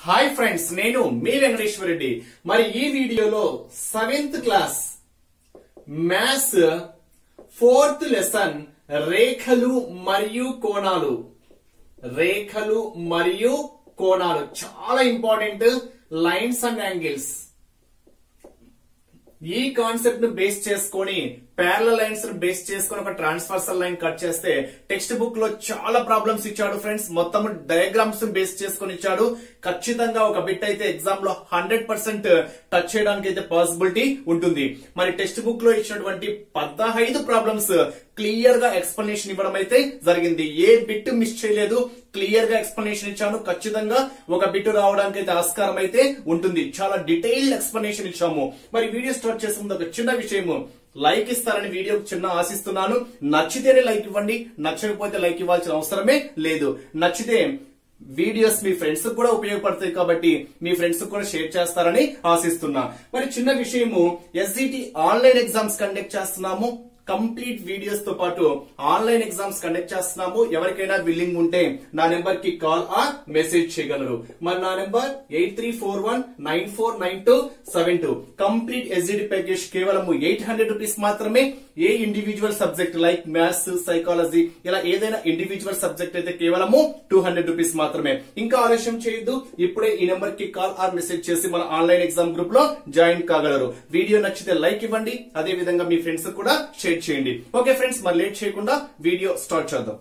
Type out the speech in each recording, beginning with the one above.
Hi friends నేను మీ వెంకటేశ్వర రెడ్డి మరి ఈ వీడియోలో seventh class maths fourth lesson రేఖలు మరియు కోణాలు రేఖలు మరియు కోణాలు చాలా ఇంపార్టెంట్ లైన్స్ అండ్ యాంగిల్స్ ఈ కాన్సెప్ట్ ను బేస్ చేసుకొని ప్యారల లైన్స్ ను బేస్ చేసుకొని ఒక ట్రాన్స్ఫర్సల్ లైన్ కట్ చేస్తే టెక్స్ట్ బుక్ లో చాలా ప్రాబ్లమ్స్ ఇచ్చాడు ఫ్రెండ్స్ మొత్తం డయాగ్రామ్స్ ను బేస్ చేసుకొని ఇచ్చాడు ఖచ్చితంగా ఒక బిట్ అయితే ఎగ్జామ్ లో హండ్రెడ్ పర్సెంట్ టచ్ చేయడానికి అయితే పాసిబిలిటీ ఉంటుంది మరి టెక్స్ట్ బుక్ లో ఇచ్చినటువంటి పదహైదు ప్రాబ్లమ్స్ క్లియర్ గా ఎక్స్ప్లెనేషన్ ఇవ్వడం అయితే జరిగింది ఏ బిట్ మిస్ చేయలేదు క్లియర్ గా ఎక్స్ప్లెనేషన్ ఇచ్చాను ఖచ్చితంగా ఒక బిట్ రావడానికి అయితే ఆస్కారం అయితే ఉంటుంది చాలా డీటెయిల్డ్ ఎక్స్ప్లెనేషన్ ఇచ్చాము మరి వీడియో స్టార్ట్ చేసే ముందు ఒక చిన్న విషయము లైక్ ఇస్తారని వీడియో చిన్న ఆశిస్తున్నాను నచ్చితేనే లైక్ ఇవ్వండి నచ్చకపోతే లైక్ ఇవ్వాల్సిన అవసరమే లేదు నచ్చితే వీడియోస్ మీ ఫ్రెండ్స్ కూడా ఉపయోగపడతాయి కాబట్టి మీ ఫ్రెండ్స్ కూడా షేర్ చేస్తారని ఆశిస్తున్నా మరి చిన్న విషయము ఎస్జిటి ఆన్లైన్ ఎగ్జామ్స్ కండక్ట్ చేస్తున్నాము కంప్లీట్ వీడియోస్ తో పాటు ఆన్లైన్ ఎగ్జామ్స్ కండక్ట్ చేస్తున్నాము ఎవరికైనా విల్లింగ్ ఉంటే నా నెంబర్ కి కాల్ ఆ మెసేజ్ చేయగలరు మరి నా number eight three four one nine four nine two seven two complete SGD package కేవలం ఎయిట్ హండ్రెడ్ రూపీస్ మాత్రమే ఏ individual subject like maths psychology ఇలా ఏదైనా ఇండివిజువల్ సబ్జెక్ట్ అయితే కేవలము టూ హండ్రెడ్ రూపీస్ మాత్రమే ఇంకా ఆలస్యం చేయొద్దు ఇప్పుడే ఈ నెంబర్ కి కాల్ ఆర్ మెసేజ్ చేసి మన ఆన్లైన్ ఎగ్జామ్ గ్రూప్ లో జాయిన్ కాగలరు వీడియో నచ్చితే లైక్ ఇవ్వండి అదే విధంగా మీ ఫ్రెండ్స్ కూడా షేర్ చేయండి ఓకే ఫ్రెండ్స్ మరి లేట్ చేయకుండా వీడియో స్టార్ట్ చేద్దాం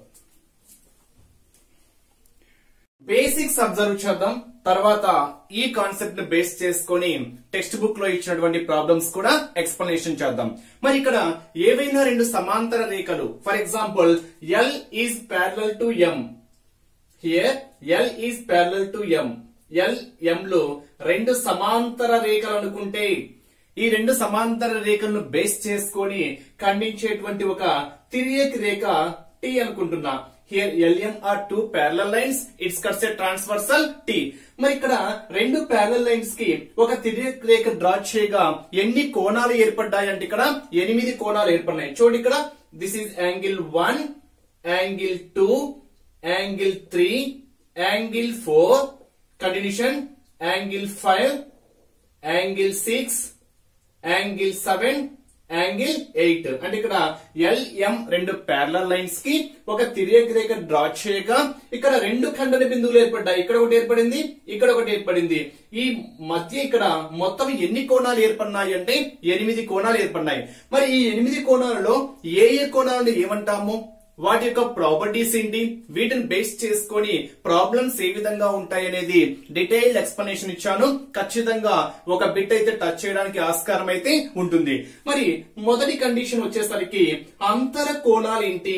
బేసిక్స్ అబ్జర్వ్ చేద్దాం తర్వాత ఈ కాన్సెప్ట్ ని బేస్ చేసుకొని టెక్స్ట్ బుక్ లో ఇచ్చినటువంటి ప్రాబ్లమ్స్ కూడా ఎక్స్ప్లెనేషన్ చేద్దాం మరి ఇక్కడ ఏవైనా రెండు సమాంతర రేఖలు for example L is parallel to M here L is parallel to M L M లో రెండు సమాంతర రేఖలు అనుకుంటే ఈ రెండు సమాంతర రేఖలను బేస్ చేసుకొని ఖండించేటువంటి ఒక తిరియక్ రేఖ టి అనుకుంటున్నా here L M are two parallel lines it's cuts a transversal T మరి ఇక్కడ రెండు ప్యారలల్ లైన్స్ కి ఒక తిరియక్ రేఖ డ్రా చేయగా ఎన్ని కోణాలు ఏర్పడ్డాయి అంటే ఇక్కడ ఎనిమిది కోణాలు ఏర్పడినాయి చూడండి ఇక్కడ this is angle one angle two angle three angle four continuation angle five angle six angle seven angle eight అంటే ఇక్కడ ఎల్ఎం రెండు ప్యారలల్ లైన్స్ కి ఒక తిరియక్ రేఖ డ్రా చేయగా ఇక్కడ రెండు ఖండన బిందువులు ఏర్పడ్డాయి ఇక్కడ ఒకటి ఏర్పడింది ఇక్కడ ఒకటి ఏర్పడింది ఈ మధ్య ఇక్కడ మొత్తం ఎన్ని కోణాలు ఏర్పడినాయి అంటే ఎనిమిది కోణాలు ఏర్పడినాయి మరి ఈ ఎనిమిది కోణాలలో ఏ ఏ కోణాలను ఏమంటాము వాటి యొక్క ప్రాపర్టీస్ ఏంటి వీటిని బేస్ చేసుకొని ప్రాబ్లమ్స్ ఏ విధంగా ఉంటాయి అనేది డీటెయిల్ ఎక్స్ప్లెనేషన్ ఇచ్చాను ఖచ్చితంగా ఒక బిట్ అయితే టచ్ చేయడానికి ఆస్కారం అయితే ఉంటుంది మరి మొదటి కండిషన్ వచ్చేసరికి అంతర కోణాలు ఏంటి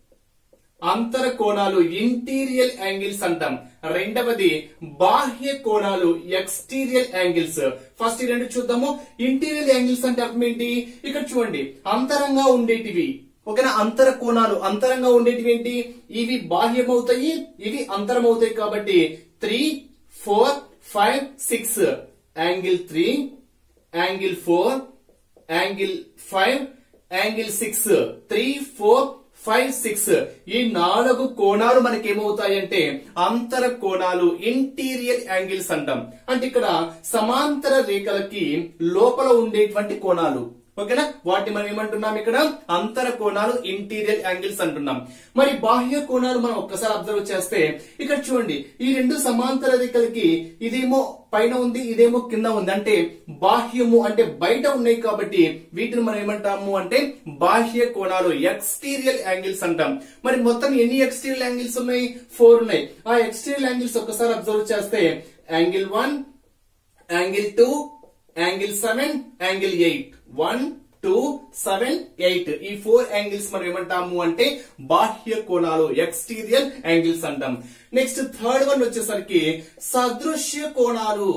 అంతర కోణాలు ఇంటీరియల్ యాంగిల్స్ అంటాం రెండవది బాహ్య కోణాలు ఎక్స్టీరియల్ యాంగిల్స్ ఫస్ట్ ఈ రెండు చూద్దాము ఇంటీరియల్ యాంగిల్స్ అంటే అర్థం ఏంటి ఇక్కడ చూడండి అంతరంగా ఉండేటివి ఓకేనా అంతర కోణాలు అంతరంగా ఉండేటివి ఏంటి ఇవి బాహ్యమవుతాయి ఇవి అంతరం అవుతాయి కాబట్టి three four five six angle three angle four angle five angle six three four five six ఈ నాలుగు కోణాలు మనకేమవుతాయంటే అంతర కోణాలు ఇంటీరియర్ యాంగిల్స్ అంటాం అంటే ఇక్కడ సమాంతర రేఖలకి లోపల ఉండేటువంటి కోణాలు ఓకేనా వాటిని మనం ఏమంటున్నాం ఇక్కడ అంతర కోణాలు ఇంటీరియర్ యాంగిల్స్ అంటున్నాం మరి బాహ్య కోణాలు మనం ఒక్కసారి అబ్జర్వ్ చేస్తే ఇక్కడ చూడండి ఈ రెండు సమాంతర రేఖలకి ఇదేమో పైన ఉంది ఇదేమో కింద ఉంది అంటే బాహ్యము అంటే బయట ఉన్నాయి కాబట్టి వీటిని మనం ఏమంటాము అంటే బాహ్య కోణాలు ఎక్స్టీరియల్ యాంగిల్స్ అంటాం మరి మొత్తం ఎన్ని ఎక్స్టీరియల్ యాంగిల్స్ ఉన్నాయి ఫోర్ ఉన్నాయి ఆ ఎక్స్టీరియల్ యాంగిల్స్ ఒక్కసారి అబ్జర్వ్ చేస్తే angle one angle two angle seven angle eight one two seven eight ఈ ఫోర్ యాంగిల్స్ మనం ఏమంటాము అంటే బాహ్య కోణాలు ఎక్స్టీరియల్ యాంగిల్స్ అంటాం నెక్స్ట్ థర్డ్ వన్ వచ్చేసరికి సదృశ్య కోణాలు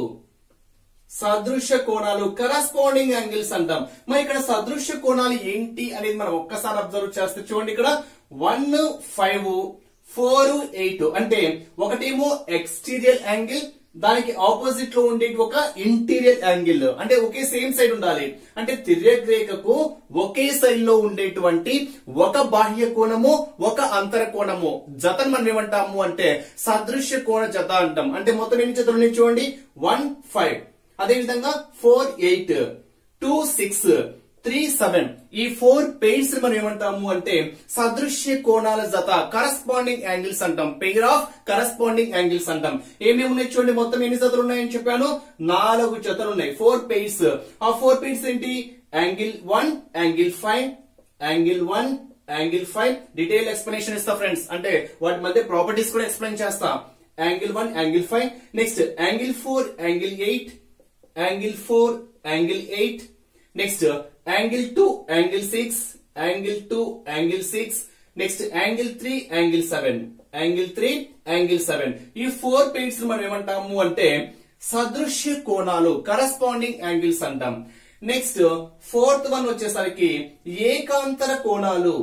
సదృశ్య కోణాలు కరస్పాండింగ్ యాంగిల్స్ అంటాం మరి ఇక్కడ సదృశ్య కోణాలు ఏంటి అనేది మనం ఒక్కసారి అబ్జర్వ్ చేస్తే చూడండి ఇక్కడ వన్ ఫైవ్ ఫోర్ ఎయిట్ అంటే ఒకటేమో ఎక్స్టీరియల్ యాంగిల్ దానికి ఆపోజిట్ లో ఉండేది ఒక ఇంటీరియర్ యాంగిల్ అంటే ఒకే సేమ్ సైడ్ ఉండాలి అంటే తిర్యక్ రేఖకు ఒకే సైడ్ లో ఉండేటువంటి ఒక బాహ్య కోణము ఒక అంతర కోణము జతను మనం ఏమంటాము అంటే సదృశ్య కోణ జత అంటాం అంటే మొత్తం ఎన్ని జతలు ఉన్నాయి చూడండి వన్ ఫైవ్ అదే విధంగా four eight two six three seven ఈ ఫోర్ పెయిర్స్ మనం ఏమంటాము అంటే సదృశ్య కోణాల జత కరస్పాండింగ్ యాంగిల్స్ అంటాం పెయిర్ ఆఫ్ కరస్పాండింగ్ యాంగిల్స్ అంటాం ఏమేమి ఉన్నాయి చూడండి మొత్తం ఎన్ని జతలు ఉన్నాయని చెప్పాను నాలుగు జతలు ఉన్నాయి ఫోర్ పెయిర్స్ ఆ ఫోర్ పెయిర్స్ ఏంటి angle one angle five angle one angle five detail explanation ఇస్తా ఫ్రెండ్స్ అంటే వాటి మధ్య ప్రాపర్టీస్ కూడా ఎక్స్ప్లెయిన్ చేస్తా angle one angle five next angle four angle eight angle four angle eight next angle two angle six angle two angle six next angle three angle seven angle three angle seven ఈ four pairs మనం ఏమంటాము అంటే సదృశ్య కోణాలు corresponding angles అంటాం next fourth one వచ్చేసరికి ఏకాంతర కోణాలు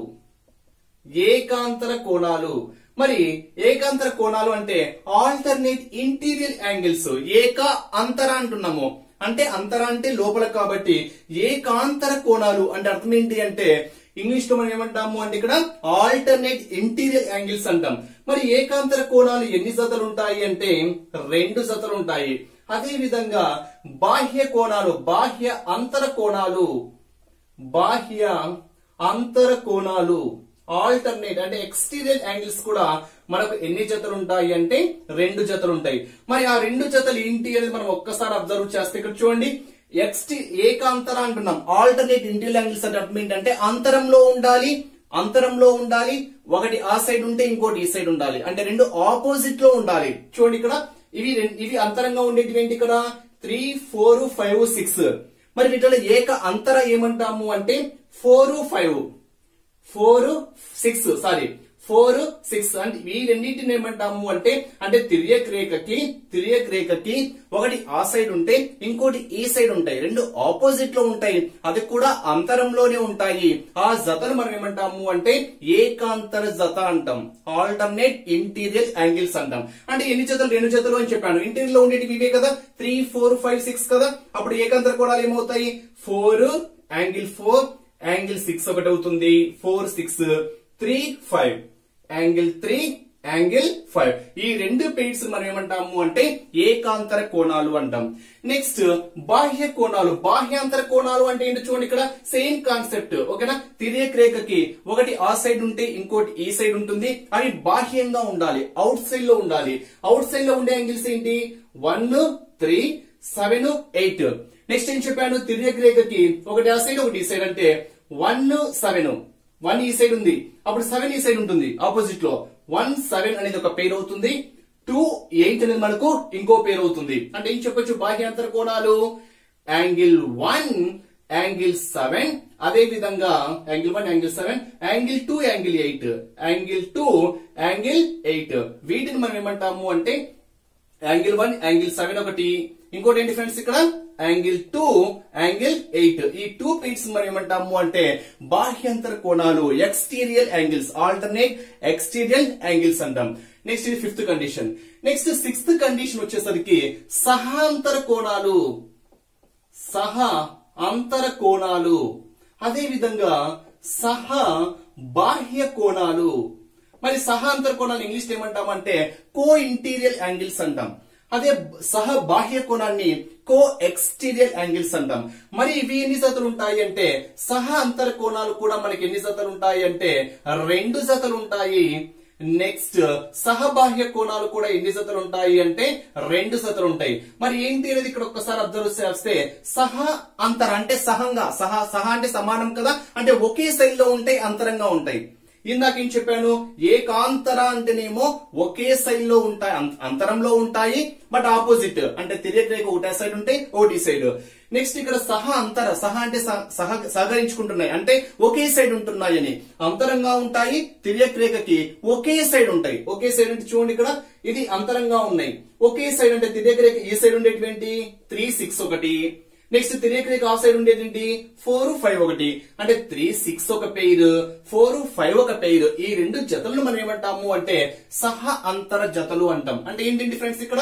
ఏకాంతర కోణాలు మరి ఏకాంతర కోణాలు అంటే ఆల్టర్నేట్ ఇంటీరియర్ యాంగిల్స్ ఏక అంతర అంటున్నాము అంటే అంతర అంటే లోపల కాబట్టి ఏకాంతర కోణాలు అంటే అర్థం ఏంటి అంటే ఇంగ్లీష్ లో మనం ఏమంటాము అంటే ఇక్కడ ఆల్టర్నేట్ ఇంటీరియర్ యాంగిల్స్ అంటాం మరి ఏకాంతర కోణాలు ఎన్ని జతలు ఉంటాయి అంటే రెండు జతలు ఉంటాయి అదే విధంగా బాహ్య కోణాలు బాహ్య అంతర కోణాలు బాహ్య అంతర కోణాలు ఆల్టర్నేట్ అంటే ఎక్స్టీరియర్ యాంగిల్స్ కూడా మనకు ఎన్ని జతలు ఉంటాయి అంటే రెండు జతలు ఉంటాయి మరి ఆ రెండు జతలు ఏంటి అనేది మనం ఒక్కసారి అబ్జర్వ్ చేస్తే ఇక్కడ చూడండి ఎక్స్టి ఏకాంతర అంటున్నాం ఆల్టర్నేట్ ఇంటీరియర్ యాంగిల్స్ అంటే అర్థం ఏంటంటే అంతరంలో ఉండాలి అంతరంలో ఉండాలి ఒకటి ఆ సైడ్ ఉంటే ఇంకోటి ఈ సైడ్ ఉండాలి అంటే రెండు ఆపోజిట్ లో ఉండాలి చూడండి ఇక్కడ ఇవి రెం- ఇవి అంతరంగా ఉండేటివి ఏంటి ఇక్కడ త్రీ ఫోర్ ఫైవ్ సిక్స్ మరి వీటిలో ఏక అంతర ఏమంటాము అంటే four five four six sorry four six అంటే ఈ రెండింటిని ఏమంటాము అంటే అంటే తిరియక్ రేఖకి తిరియక్ రేఖకి ఒకటి ఆ సైడ్ ఉంటే ఇంకోటి ఈ సైడ్ ఉంటాయి రెండు ఆపోజిట్ లో ఉంటాయి అది కూడా అంతరంలోనే ఉంటాయి ఆ జతను మనం ఏమంటాము అంటే ఏకాంతర జత అంటాం ఆల్టర్నేట్ ఇంటీరియర్ యాంగిల్స్ అంటాం అంటే ఎన్ని జతలు రెండు జతలు అని చెప్పాను ఇంటీరియర్ లో ఉండేటివి ఇవే కదా త్రీ ఫోర్ ఫైవ్ సిక్స్ కదా అప్పుడు ఏకాంతర కోణాలు ఏమవుతాయి four angle four angle six ఒకటి అవుతుంది four six three five angle three angle five ఈ రెండు పెయిట్స్ మనం ఏమంటాము అంటే ఏకాంతర కోణాలు అంటాం నెక్స్ట్ బాహ్య కోణాలు బాహ్యాంతర కోణాలు అంటే ఏంటి చూడండి ఇక్కడ సేమ్ కాన్సెప్ట్ ఓకేనా తిరియక్ రేఖకి ఒకటి ఆ సైడ్ ఉంటే ఇంకోటి ఈ సైడ్ ఉంటుంది అవి బాహ్యంగా ఉండాలి అవుట్ సైడ్ లో ఉండాలి అవుట్ సైడ్ లో ఉండే యాంగిల్స్ ఏంటి one three seven eight next ఏం చెప్పాను తిరియక్ రేఖకి ఒకటి ఆ సైడ్ ఒకటి ఈ సైడ్ అంటే వన్ సెవెన్ వన్ ఈ సైడ్ ఉంది అప్పుడు సెవెన్ ఈ సైడ్ ఉంటుంది ఆపోజిట్ లో వన్ సెవెన్ అనేది ఒక పేరు అవుతుంది టూ ఎయిట్ అనేది మనకు ఇంకో పేరు అవుతుంది అంటే ఏం చెప్పొచ్చు బాహ్యాంతర కోణాలు యాంగిల్ వన్ యాంగిల్ సెవెన్ అదే విధంగా angle one angle seven angle two angle eight angle two angle eight వీటిని మనం ఏమంటాము అంటే యాంగిల్ వన్ యాంగిల్ సెవెన్ ఒకటి ఇంకోటి ఏంటి ఫ్రెండ్స్ ఇక్కడ యాంగిల్ టూ యాంగిల్ ఎయిట్ ఈ టూ పీట్స్ మనం ఏమంటాము అంటే బాహ్యంతర కోణాలు exterior angles alternate exterior angles అంటాం నెక్స్ట్ ఇది fifth condition next sixth condition వచ్చేసరికి సహాంతర కోణాలు సహ అంతర కోణాలు అదే విధంగా సహ బాహ్య కోణాలు మరి సహ అంతర కోణాలు ఇంగ్లీష్ ఏమంటామంటే కో ఇంటీరియర్ యాంగిల్స్ అంటాం అదే సహ బాహ్య కోణాన్ని కో ఎక్స్టీరియర్ యాంగిల్స్ అంటాం మరి ఇవి ఎన్ని జతలు ఉంటాయి అంటే సహ అంతర కోణాలు కూడా మనకి ఎన్ని జతలు ఉంటాయి అంటే రెండు జతలు ఉంటాయి నెక్స్ట్ సహబాహ్య కోణాలు కూడా ఎన్ని జతలు ఉంటాయి అంటే రెండు జతలు ఉంటాయి మరి ఏంటి అనేది ఇక్కడ ఒక్కసారి అబ్జర్వ్ చేస్తే సహ అంతర అంటే సహంగా సహ సహ అంటే సమానం కదా అంటే ఒకే సైడ్ లో ఉంటాయి అంతరంగా ఉంటాయి ఇందాక ఏం చెప్పాను ఏకాంతర అంటేనేమో ఒకే సైడ్ లో ఉంటాయి అంత- అంతరంలో ఉంటాయి బట్ ఆపోజిట్ అంటే తిరిగి రేఖ ఒకటే సైడ్ ఉంటే ఒకటి సైడ్ నెక్స్ట్ ఇక్కడ సహ అంతర సహ అంటే సహ సహ- సహకరించుకుంటున్నాయి అంటే ఒకే సైడ్ ఉంటున్నాయని అంతరంగా ఉంటాయి తిరియక్ రేఖకి ఒకే సైడ్ ఉంటాయి ఒకే సైడ్ అంటే చూడండి ఇక్కడ ఇది అంతరంగా ఉన్నాయి ఒకే సైడ్ అంటే తిరియక్ రేఖ ఈ సైడ్ ఉండేటువంటి త్రీ సిక్స్ ఒకటి నెక్స్ట్ తిరియక్ రేఖ ఆ సైడ్ ఉండేది ఏంటి ఫోర్ ఫైవ్ ఒకటి అంటే త్రీ సిక్స్ ఒక పెయిర్ ఫోర్ ఫైవ్ ఒక పెయిర్ ఈ రెండు జతలను మనం ఏమంటాము అంటే సహ అంతర జతలు అంటాం అంటే ఏంటి ఫ్రెండ్స్ ఇక్కడ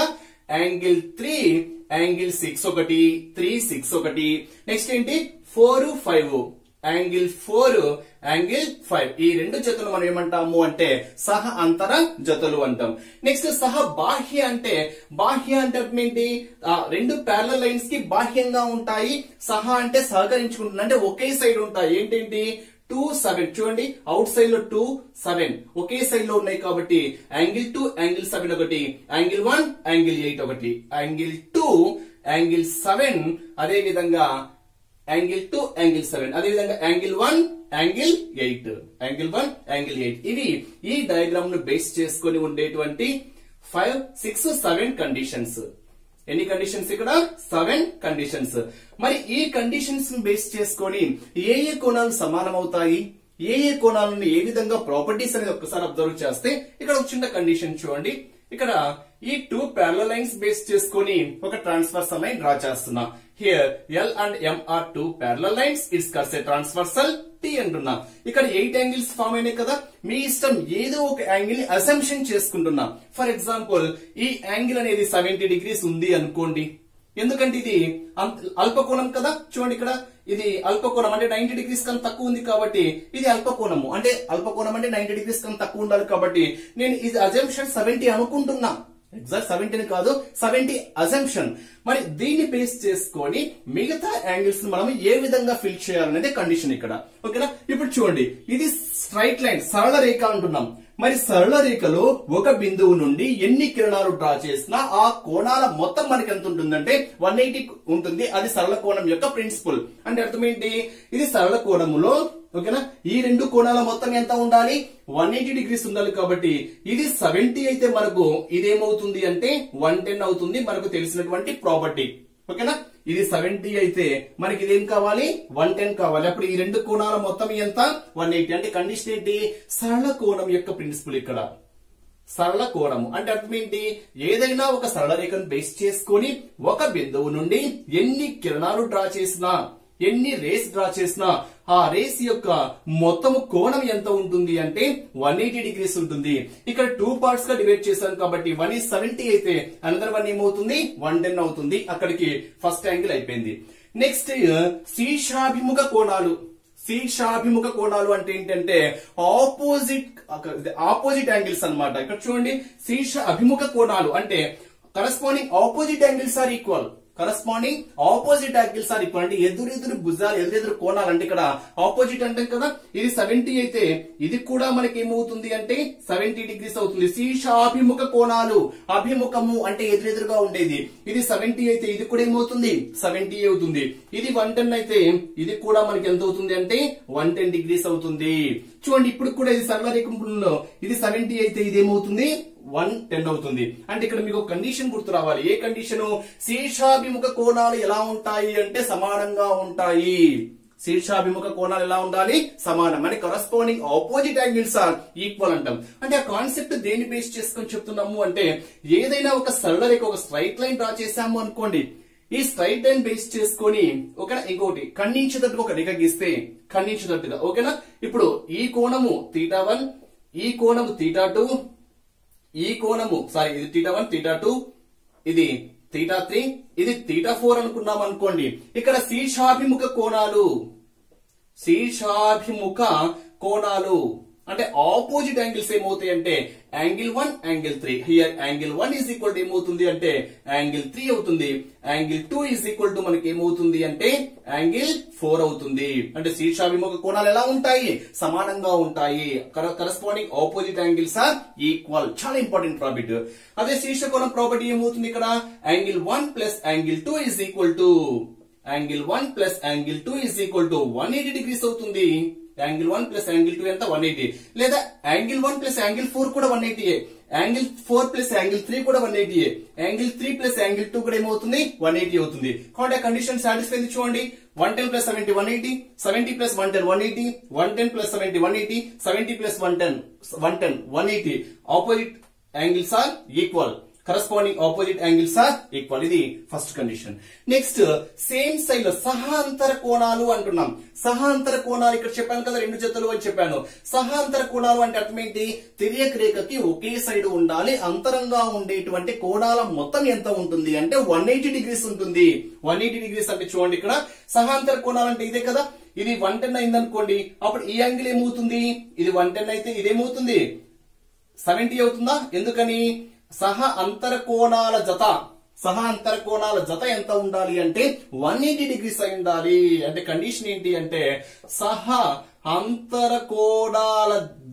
యాంగిల్ త్రీ యాంగిల్ సిక్స్ ఒకటి త్రీ సిక్స్ ఒకటి నెక్స్ట్ ఏంటి four five angle four angle five ఈ రెండు జతలు మనం ఏమంటాము అంటే సహ అంతర జతలు అంటాం నెక్స్ట్ సహ బాహ్య అంటే బాహ్య అంటే అర్థం ఏంటి ఆ రెండు ప్యారల లైన్స్ కి బాహ్యంగా ఉంటాయి సహ అంటే సహకరించుకుంటుంది అంటే ఒకే సైడ్ ఉంటాయి ఏంటేంటి టూ సెవెన్ చూడండి అవుట్ సైడ్ లో టూ సెవెన్ ఒకే సైడ్ లో ఉన్నాయి కాబట్టి యాంగిల్ టూ యాంగిల్ సెవెన్ ఒకటి యాంగిల్ వన్ యాంగిల్ ఎయిట్ ఒకటి యాంగిల్ టూ యాంగిల్ సెవెన్ అదే విధంగా యాంగిల్ టూ యాంగిల్ సెవెన్ అదే విధంగా angle one angle eight angle one angle eight ఇవి ఈ డయాగ్రామ్ ను బేస్ చేసుకొని ఉండేటువంటి ఫైవ్ సిక్స్ సెవెన్ కండిషన్స్ ఎన్ని కండిషన్స్ ఇక్కడ సెవెన్ కండిషన్స్ మరి ఈ కండిషన్స్ బేస్ చేసుకొని ఏ ఏ కోణాలు సమానం అవుతాయి ఏ ఏ కోణాలను ఏ విధంగా ప్రాపర్టీస్ అనేది ఒక్కసారి అబ్జర్వ్ చేస్తే ఇక్కడ ఒక చిన్న కండిషన్ చూడండి ఇక్కడ ఈ టూ ప్యారల లైన్స్ బేస్ చేసుకొని ఒక ట్రాన్స్ఫర్సల్ లైన్ డ్రా చేస్తున్నా here L and M are two parallel lines it's cuts a transversal T అంటున్నా ఇక్కడ ఎయిట్ యాంగిల్స్ ఫామ్ అయినాయి కదా మీ ఇష్టం ఏదో ఒక యాంగిల్ ని అసంప్షన్ చేసుకుంటున్నా ఫర్ ఎగ్జాంపుల్ ఈ యాంగిల్ అనేది సెవెంటీ డిగ్రీస్ ఉంది అనుకోండి ఎందుకంటే ఇది అంత- అల్పకోణం కదా చూడండి ఇక్కడ ఇది అల్పకోణం అంటే నైన్టీ డిగ్రీస్ కన్నా తక్కువ ఉంది కాబట్టి ఇది అల్పకోణము అంటే అల్పకోణం అంటే నైన్టీ డిగ్రీస్ కన్నా తక్కువ ఉండాలి కాబట్టి నేను ఇది అజంప్షన్ సెవెంటీ అనుకుంటున్నా ఎగ్జాక్ట్ సెవెంటీని కాదు సెవెంటీ అజంప్షన్ మరి దీన్ని బేస్ చేసుకొని మిగతా యాంగిల్స్ ని మనం ఏ విధంగా ఫిల్ చేయాలనేది కండిషన్ ఇక్కడ ఓకేనా ఇప్పుడు చూడండి ఇది స్ట్రైట్ లైన్ సరళ రేఖ అంటున్నాం మరి సరళ రేఖలో ఒక బిందువు నుండి ఎన్ని కిరణాలు డ్రా చేసినా ఆ కోణాల మొత్తం మనకి ఎంత ఉంటుందంటే వన్ ఎయిటీ ఉంటుంది అది సరళ కోణం యొక్క ప్రిన్సిపల్ అంటే అర్థం ఏంటి ఇది సరళ కోణములో ఓకేనా ఈ రెండు కోణాల మొత్తం ఎంత ఉండాలి వన్ ఎయిటీ డిగ్రీస్ ఉండాలి కాబట్టి ఇది సెవెంటీ అయితే మనకు ఇదేమవుతుంది అంటే వన్ టెన్ అవుతుంది మనకు తెలిసినటువంటి ప్రాపర్టీ ఓకేనా ఇది సెవెంటీ అయితే మనకి ఇదేం కావాలి వన్ టెన్ కావాలి అప్పుడు ఈ రెండు కోణాల మొత్తం ఎంత వన్ ఎయిటీ అంటే కండిషన్ ఏంటి సరళ కోణం యొక్క ప్రిన్సిపల్ ఇక్కడ సరళ కోణము అంటే అర్థం ఏంటి ఏదైనా ఒక సరళ రేఖను బేస్ చేసుకొని ఒక బిందువు నుండి ఎన్ని కిరణాలు డ్రా చేసినా ఎన్ని రేస్ డ్రా చేసినా ఆ రేస్ యొక్క మొత్తం కోణం ఎంత ఉంటుంది అంటే వన్ ఎయిటీ డిగ్రీస్ ఉంటుంది ఇక్కడ టూ పార్ట్స్ గా డివైడ్ చేశాను కాబట్టి వన్ ఈస్ సెవెంటీ అయితే అనదర్ వన్ ఏమవుతుంది వన్ టెన్ అవుతుంది అక్కడికి ఫస్ట్ యాంగిల్ అయిపోయింది నెక్స్ట్ శీర్షాభిముఖ కోణాలు శీర్షాభిముఖ కోణాలు అంటే ఏంటంటే ఆపోజిట్ ఆపోజిట్ యాంగిల్స్ అన్నమాట ఇక్కడ చూడండి శీర్ష అభిముఖ కోణాలు అంటే corresponding opposite angles are equal corresponding opposite angles are equal అంటే ఎదురెదురు భుజాలు ఎదురెదురు కోణాలు అంటే ఇక్కడ ఆపోజిట్ అంటే కదా ఇది సెవెంటీ అయితే ఇది కూడా మనకి ఏమవుతుంది అంటే సెవెంటీ డిగ్రీస్ అవుతుంది శీర్షాభిముఖ కోణాలు అభిముఖము అంటే ఎదురెదురుగా ఉండేది ఇది సెవెంటీ అయితే ఇది కూడా ఏమవుతుంది సెవెంటీ అవుతుంది ఇది వన్ టెన్ అయితే ఇది కూడా మనకి ఎంత అవుతుంది అంటే వన్ టెన్ డిగ్రీస్ అవుతుంది చూడండి ఇప్పుడు కూడా ఇది సరళ రేఖంలో ఇది సెవెంటీ అయితే ఇది ఏమవుతుంది వన్ టెన్ అవుతుంది అంటే ఇక్కడ మీకు ఒక కండిషన్ గుర్తు రావాలి ఏ కండిషన్ శీర్షాభిముఖ కోణాలు ఎలా ఉంటాయి అంటే సమానంగా ఉంటాయి శీర్షాభిముఖ కోణాలు ఎలా ఉండాలి సమానం అంటే corresponding opposite angles are equal అంటాం అంటే ఆ కాన్సెప్ట్ దేని బేస్ చేసుకొని చెప్తున్నాము అంటే ఏదైనా ఒక సరళ రేఖ ఒక స్ట్రైట్ లైన్ డ్రా చేసాము అనుకోండి ఈ స్ట్రైట్ లైన్ బేస్ చేసుకొని ఓకేనా ఇంకోటి ఖండించేటట్టుగా ఒక రేఖ గీస్తే ఖండించేటట్టుగా ఓకేనా ఇప్పుడు ఈ కోణము తీటా వన్ ఈ కోణము తీటా టూ ఈ కోణము సారీ ఇది తీటా వన్ తీటా టూ ఇది తీటా త్రీ ఇది తీటా ఫోర్ అనుకున్నాం అనుకోండి ఇక్కడ శీర్షాభిముఖ కోణాలు శీర్షాభిముఖ కోణాలు అంటే ఆపోజిట్ యాంగిల్స్ ఏమవుతాయి అంటే angle one angle three here angle one is equal to ఏమవుతుంది అంటే యాంగిల్ త్రీ అవుతుంది angle two is equal to మనకి ఏమవుతుంది అంటే యాంగిల్ ఫోర్ అవుతుంది అంటే శీర్షాభిముఖ కోణాలు ఎలా ఉంటాయి సమానంగా ఉంటాయి corresponding opposite angles are equal చాలా ఇంపార్టెంట్ ప్రాపర్టీ అదే శీర్ష కోణం ప్రాపర్టీ ఏమవుతుంది ఇక్కడ angle one plus angle two is equal to angle one plus angle two is equal to one eighty degrees అవుతుంది angle one plus angle two ఎంత one eighty లేదా angle one plus angle four కూడా one eighty angle four plus angle three కూడా one eighty angle three plus angle two కూడా ఏమవుతుంది one eighty అవుతుంది కాబట్టి condition satisfy చూడండి one ten plus seventy one eighty seventy plus one ten one eighty one ten plus seventy one eighty seventy plus one ten one ten one eighty opposite angles are equal corresponding opposite angles are equal ఇది first condition next same side లో సహాంతర కోణాలు అంటున్నాం సహాంతర కోణాలు ఇక్కడ చెప్పాను కదా రెండు జతలు అని చెప్పాను సహాంతర కోణాలు అంటే అర్థం ఏంటి తిరియక రేఖకి ఒకే సైడ్ ఉండాలి అంతరంగా ఉండేటువంటి కోణాల మొత్తం ఎంత ఉంటుంది అంటే వన్ ఎయిటీ డిగ్రీస్ ఉంటుంది వన్ ఎయిటీ డిగ్రీస్ అంటే చూడండి ఇక్కడ సహాంతర కోణాలు అంటే ఇదే కదా ఇది వన్ టెన్ అయింది అనుకోండి అప్పుడు ఈ యాంగిల్ ఏమవుతుంది ఇది వన్ టెన్ అయితే ఇదేమవుతుంది సెవెంటీ అవుతుందా ఎందుకని సహ అంతర కోణాల జత సహ అంతర కోణాల జత ఎంత ఉండాలి అంటే వన్ ఎయిటీ డిగ్రీస్ అయి ఉండాలి అంటే కండిషన్ ఏంటి అంటే సహ అంతర కోణాల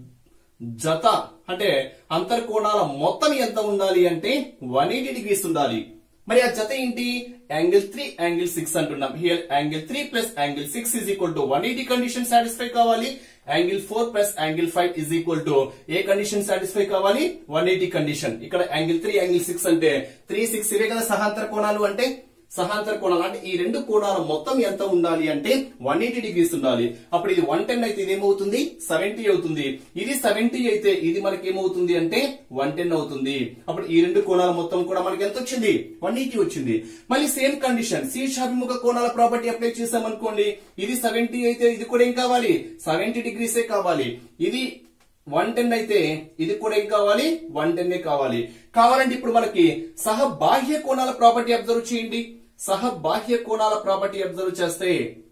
జత అంటే అంతర కోణాల మొత్తం ఎంత ఉండాలి అంటే వన్ ఎయిటీ డిగ్రీస్ ఉండాలి మరి ఆ జత ఏంటి యాంగిల్ త్రీ యాంగిల్ సిక్స్ అంటున్నాం here angle three plus angle six is equal to one eighty condition satisfy కావాలి angle four plus angle five is equal to ఏ కండిషన్ సాటిస్ఫై కావాలి వన్ ఎయిటీ కండిషన్ ఇక్కడ యాంగిల్ త్రీ యాంగిల్ సిక్స్ అంటే three six ఇవే కదా సహాంతర కోణాలు అంటే సహాంతర కోణాలు అంటే ఈ రెండు కోణాల మొత్తం ఎంత ఉండాలి అంటే వన్ ఎయిటీ డిగ్రీస్ ఉండాలి అప్పుడు ఇది వన్ టెన్ అయితే ఇది ఏమవుతుంది సెవెంటీ అవుతుంది ఇది సెవెంటీ అయితే ఇది మనకి ఏమవుతుంది అంటే వన్ టెన్ అవుతుంది అప్పుడు ఈ రెండు కోణాల మొత్తం కూడా మనకి ఎంత వచ్చింది వన్ ఎయిటీ వచ్చింది మళ్ళీ సేమ్ కండిషన్ శీర్షాభిముఖ కోణాల ప్రాపర్టీ అప్లై చేసాం అనుకోండి ఇది సెవెంటీ అయితే ఇది కూడా ఏం కావాలి సెవెంటీ డిగ్రీసే కావాలి ఇది వన్ టెన్ అయితే ఇది కూడా ఏం కావాలి వన్ టెన్ కావాలి కావాలంటే ఇప్పుడు మనకి సహ బాహ్య కోణాల ప్రాపర్టీ అబ్జర్వ్ చేయండి సహ బాహ్య కోణాల ప్రాపర్టీ అబ్జర్వ్ చేస్తే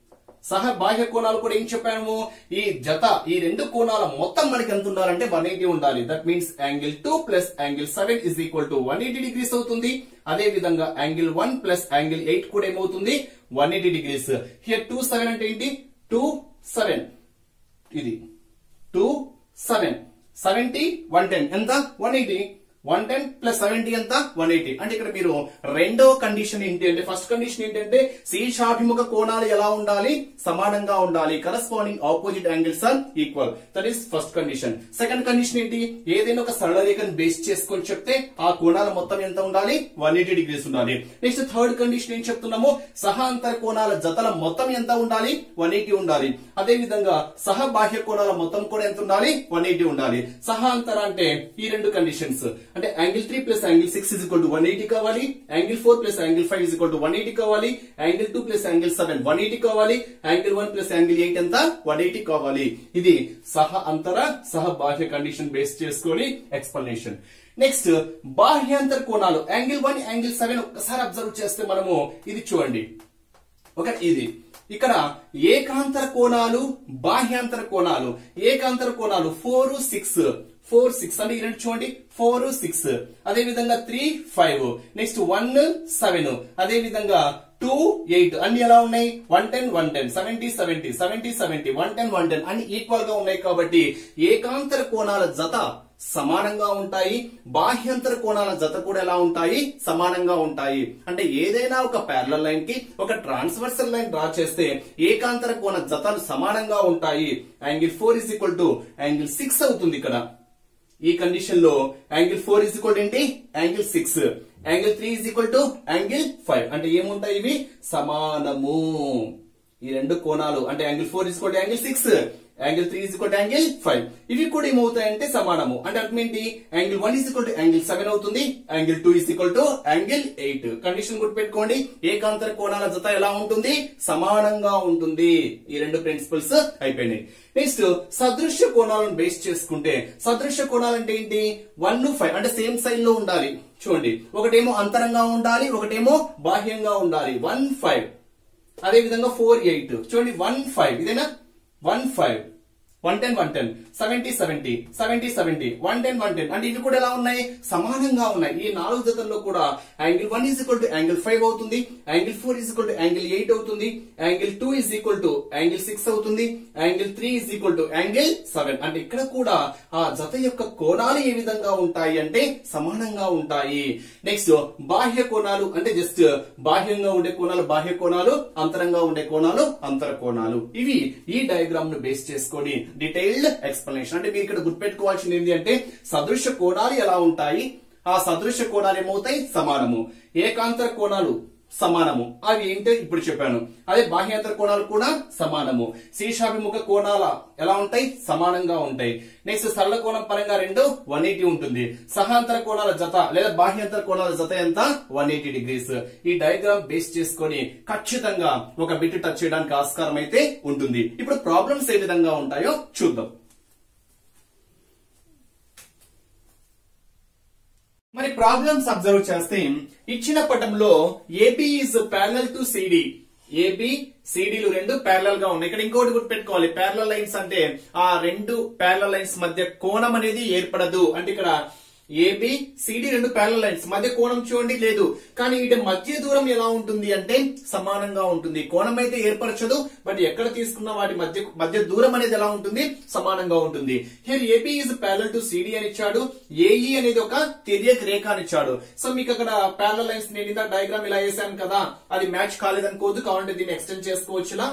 సహ బాహ్య కోణాలు కూడా ఏం చెప్పాము ఈ జత ఈ రెండు కోణాల మొత్తం మనకి ఎంత ఉండాలంటే వన్ ఎయిటీ ఉండాలి that means angle two plus angle seven is equal to one eighty degrees అవుతుంది అదే విధంగా angle one plus angle eight కూడా ఏమవుతుంది one eighty degrees here two seven అంటే ఏంటి టూ సెవెన్ ఇది two seven seventy one ten ఎంత one eighty one ten plus seventy ఎంత వన్ ఎయిటీ అంటే ఇక్కడ మీరు రెండో కండిషన్ ఏంటి అంటే ఫస్ట్ కండిషన్ ఏంటంటే శీర్షాభిముఖ కోణాలు ఎలా ఉండాలి సమానంగా ఉండాలి corresponding opposite angles are equal that is first condition second condition ఏంటి ఏదైనా ఒక సరళ రేఖను బేస్ చేసుకొని చెప్తే ఆ కోణాల మొత్తం ఎంత ఉండాలి వన్ ఎయిటీ డిగ్రీస్ ఉండాలి నెక్స్ట్ థర్డ్ కండిషన్ ఏం చెప్తున్నాము సహాంతర కోణాల జతల మొత్తం ఎంత ఉండాలి వన్ ఎయిటీ ఉండాలి అదే విధంగా సహ బాహ్య కోణాల మొత్తం కూడా ఎంత ఉండాలి వన్ ఎయిటీ ఉండాలి సహాంతర అంటే ఈ రెండు కండిషన్స్ అంటే angle three plus angle six is equal to one eighty కావాలి angle four plus angle five is equal to one eighty కావాలి angle two plus angle seven one eighty కావాలి angle one plus angle eight ఎంత one eighty కావాలి ఇది సహ అంతర సహ బాహ్య కండిషన్ బేస్ చేసుకొని ఎక్స్ప్లెనేషన్ నెక్స్ట్ బాహ్యాంతర కోణాలు యాంగిల్ వన్ యాంగిల్ సెవెన్ ఒక్కసారి అబ్జర్వ్ చేస్తే మనము ఇది చూడండి ఒక ఇది ఇక్కడ ఏకాంతర కోణాలు బాహ్యాంతర కోణాలు ఏకాంతర కోణాలు ఫోర్ సిక్స్ ఫోర్ సిక్స్ అంటే ఈ రెండు చూడండి ఫోర్ సిక్స్ అదే విధంగా three five next one seven అదే విధంగా టూ ఎయిట్ అన్ని ఎలా ఉన్నాయి one ten one ten seventy seventy seventy seventy one ten one ten అన్ని ఈక్వల్ గా ఉన్నాయి కాబట్టి ఏకాంతర కోణాల జత సమానంగా ఉంటాయి బాహ్యంతర కోణాల జత కూడా ఎలా ఉంటాయి సమానంగా ఉంటాయి అంటే ఏదైనా ఒక ప్యారలల్ లైన్ కి ఒక ట్రాన్స్వర్సల్ లైన్ డ్రా చేస్తే ఏకాంతర కోణ జతలు సమానంగా ఉంటాయి angle four is equal to angle six అవుతుంది ఇక్కడ ఈ కండిషన్ లో యాంగిల్ ఫోర్ ఇస్ ఈక్వల్ ఏంటి angle six angle three is equal to angle five అంటే ఏముంటాయి ఇవి సమానము ఈ రెండు కోణాలు అంటే angle four is equal angle six angle three is equal angle five ఇవి కూడా ఏమవుతాయంటే సమానము అంటే అర్థం ఏంటి angle one is equal to angle seven అవుతుంది angle two is equal to angle eight condition గుర్తుపెట్టుకోండి ఏకాంతర కోణాల జత ఎలా ఉంటుంది సమానంగా ఉంటుంది ఈ రెండు ప్రిన్సిపల్స్ అయిపోయినాయి నెక్స్ట్ సదృశ్య కోణాలను బేస్ చేసుకుంటే సదృశ్య కోణాలు అంటే ఏంటి వన్ ఫైవ్ అంటే సేమ్ సైడ్ లో ఉండాలి చూడండి ఒకటేమో అంతరంగా ఉండాలి ఒకటేమో బాహ్యంగా ఉండాలి వన్ ఫైవ్ అదే విధంగా ఫోర్ ఎయిట్ చూడండి వన్ ఫైవ్ ఇదేనా one five one ten one ten seventy seventy seventy seventy one ten one ten అంటే ఇవి కూడా ఎలా ఉన్నాయి సమానంగా ఉన్నాయి ఈ నాలుగు జతల్లో కూడా angle one is equal to angle five అవుతుంది angle four is equal to angle eight అవుతుంది angle two is equal to angle six అవుతుంది angle three is equal to angle seven అంటే ఇక్కడ కూడా ఆ జత యొక్క కోణాలు ఏ విధంగా ఉంటాయి అంటే సమానంగా ఉంటాయి నెక్స్ట్ బాహ్య కోణాలు అంటే జస్ట్ బాహ్యంగా ఉండే కోణాలు బాహ్య కోణాలు అంతరంగా ఉండే కోణాలు అంతర కోణాలు ఇవి ఈ డయాగ్రామ్ ను బేస్ చేసుకొని డీటెయిల్డ్ ఎక్స్ప్లెనేషన్ అంటే మీరు ఇక్కడ గుర్తుపెట్టుకోవాల్సింది ఏంటి అంటే సదృశ్య కోణాలు ఎలా ఉంటాయి ఆ సదృశ్య కోణాలు ఏమవుతాయి సమానము ఏకాంతర కోణాలు సమానము అవి ఏంటో ఇప్పుడు చెప్పాను అదే బాహ్యాంతర కోణాలు కూడా సమానము శీర్షాభిముఖ కోణాల ఎలా ఉంటాయి సమానంగా ఉంటాయి నెక్స్ట్ సరళ కోణం పరంగా రెండు వన్ ఎయిటీ ఉంటుంది సహాంతర కోణాల జత లేదా బాహ్యాంతర కోణాల జత ఎంత వన్ ఎయిటీ డిగ్రీస్ ఈ డయాగ్రామ్ బేస్ చేసుకొని ఖచ్చితంగా ఒక బిట్ టచ్ చేయడానికి ఆస్కారం అయితే ఉంటుంది ఇప్పుడు ప్రాబ్లమ్స్ ఏ విధంగా ఉంటాయో చూద్దాం మరి ప్రాబ్లమ్స్ అబ్జర్వ్ చేస్తే ఇచ్చిన పటంలో AB is parallel to CD AB సిడిలు రెండు ప్యారలల్ గా ఉన్నాయి ఇక్కడ ఇంకోటి గుర్తుపెట్టుకోవాలి ప్యారలల్ లైన్స్ అంటే ఆ రెండు ప్యారలల్ లైన్స్ మధ్య కోణం అనేది ఏర్పడదు అంటే ఇక్కడ ఏబి సిడి రెండు ప్యారలల్ లైన్స్ మధ్య కోణం చూడండి లేదు కానీ వీటి మధ్య దూరం ఎలా ఉంటుంది అంటే సమానంగా ఉంటుంది కోణం అయితే ఏర్పరచదు బట్ ఎక్కడ తీసుకున్న వాటి మధ్య మధ్య దూరం అనేది ఎలా ఉంటుంది సమానంగా ఉంటుంది here AB is parallel to CD అని ఇచ్చాడు ఏఈ అనేది ఒక తిరియక్ రేఖ అని ఇచ్చాడు సో మీకు అక్కడ ప్యారలల్ లైన్స్ నేను ఇంత డయాగ్రామ్ ఇలా వేసాను కదా అది మ్యాచ్ కాలేదనుకోవద్దు కావాలంటే దీన్ని ఎక్స్టెండ్ చేసుకోవచ్చులా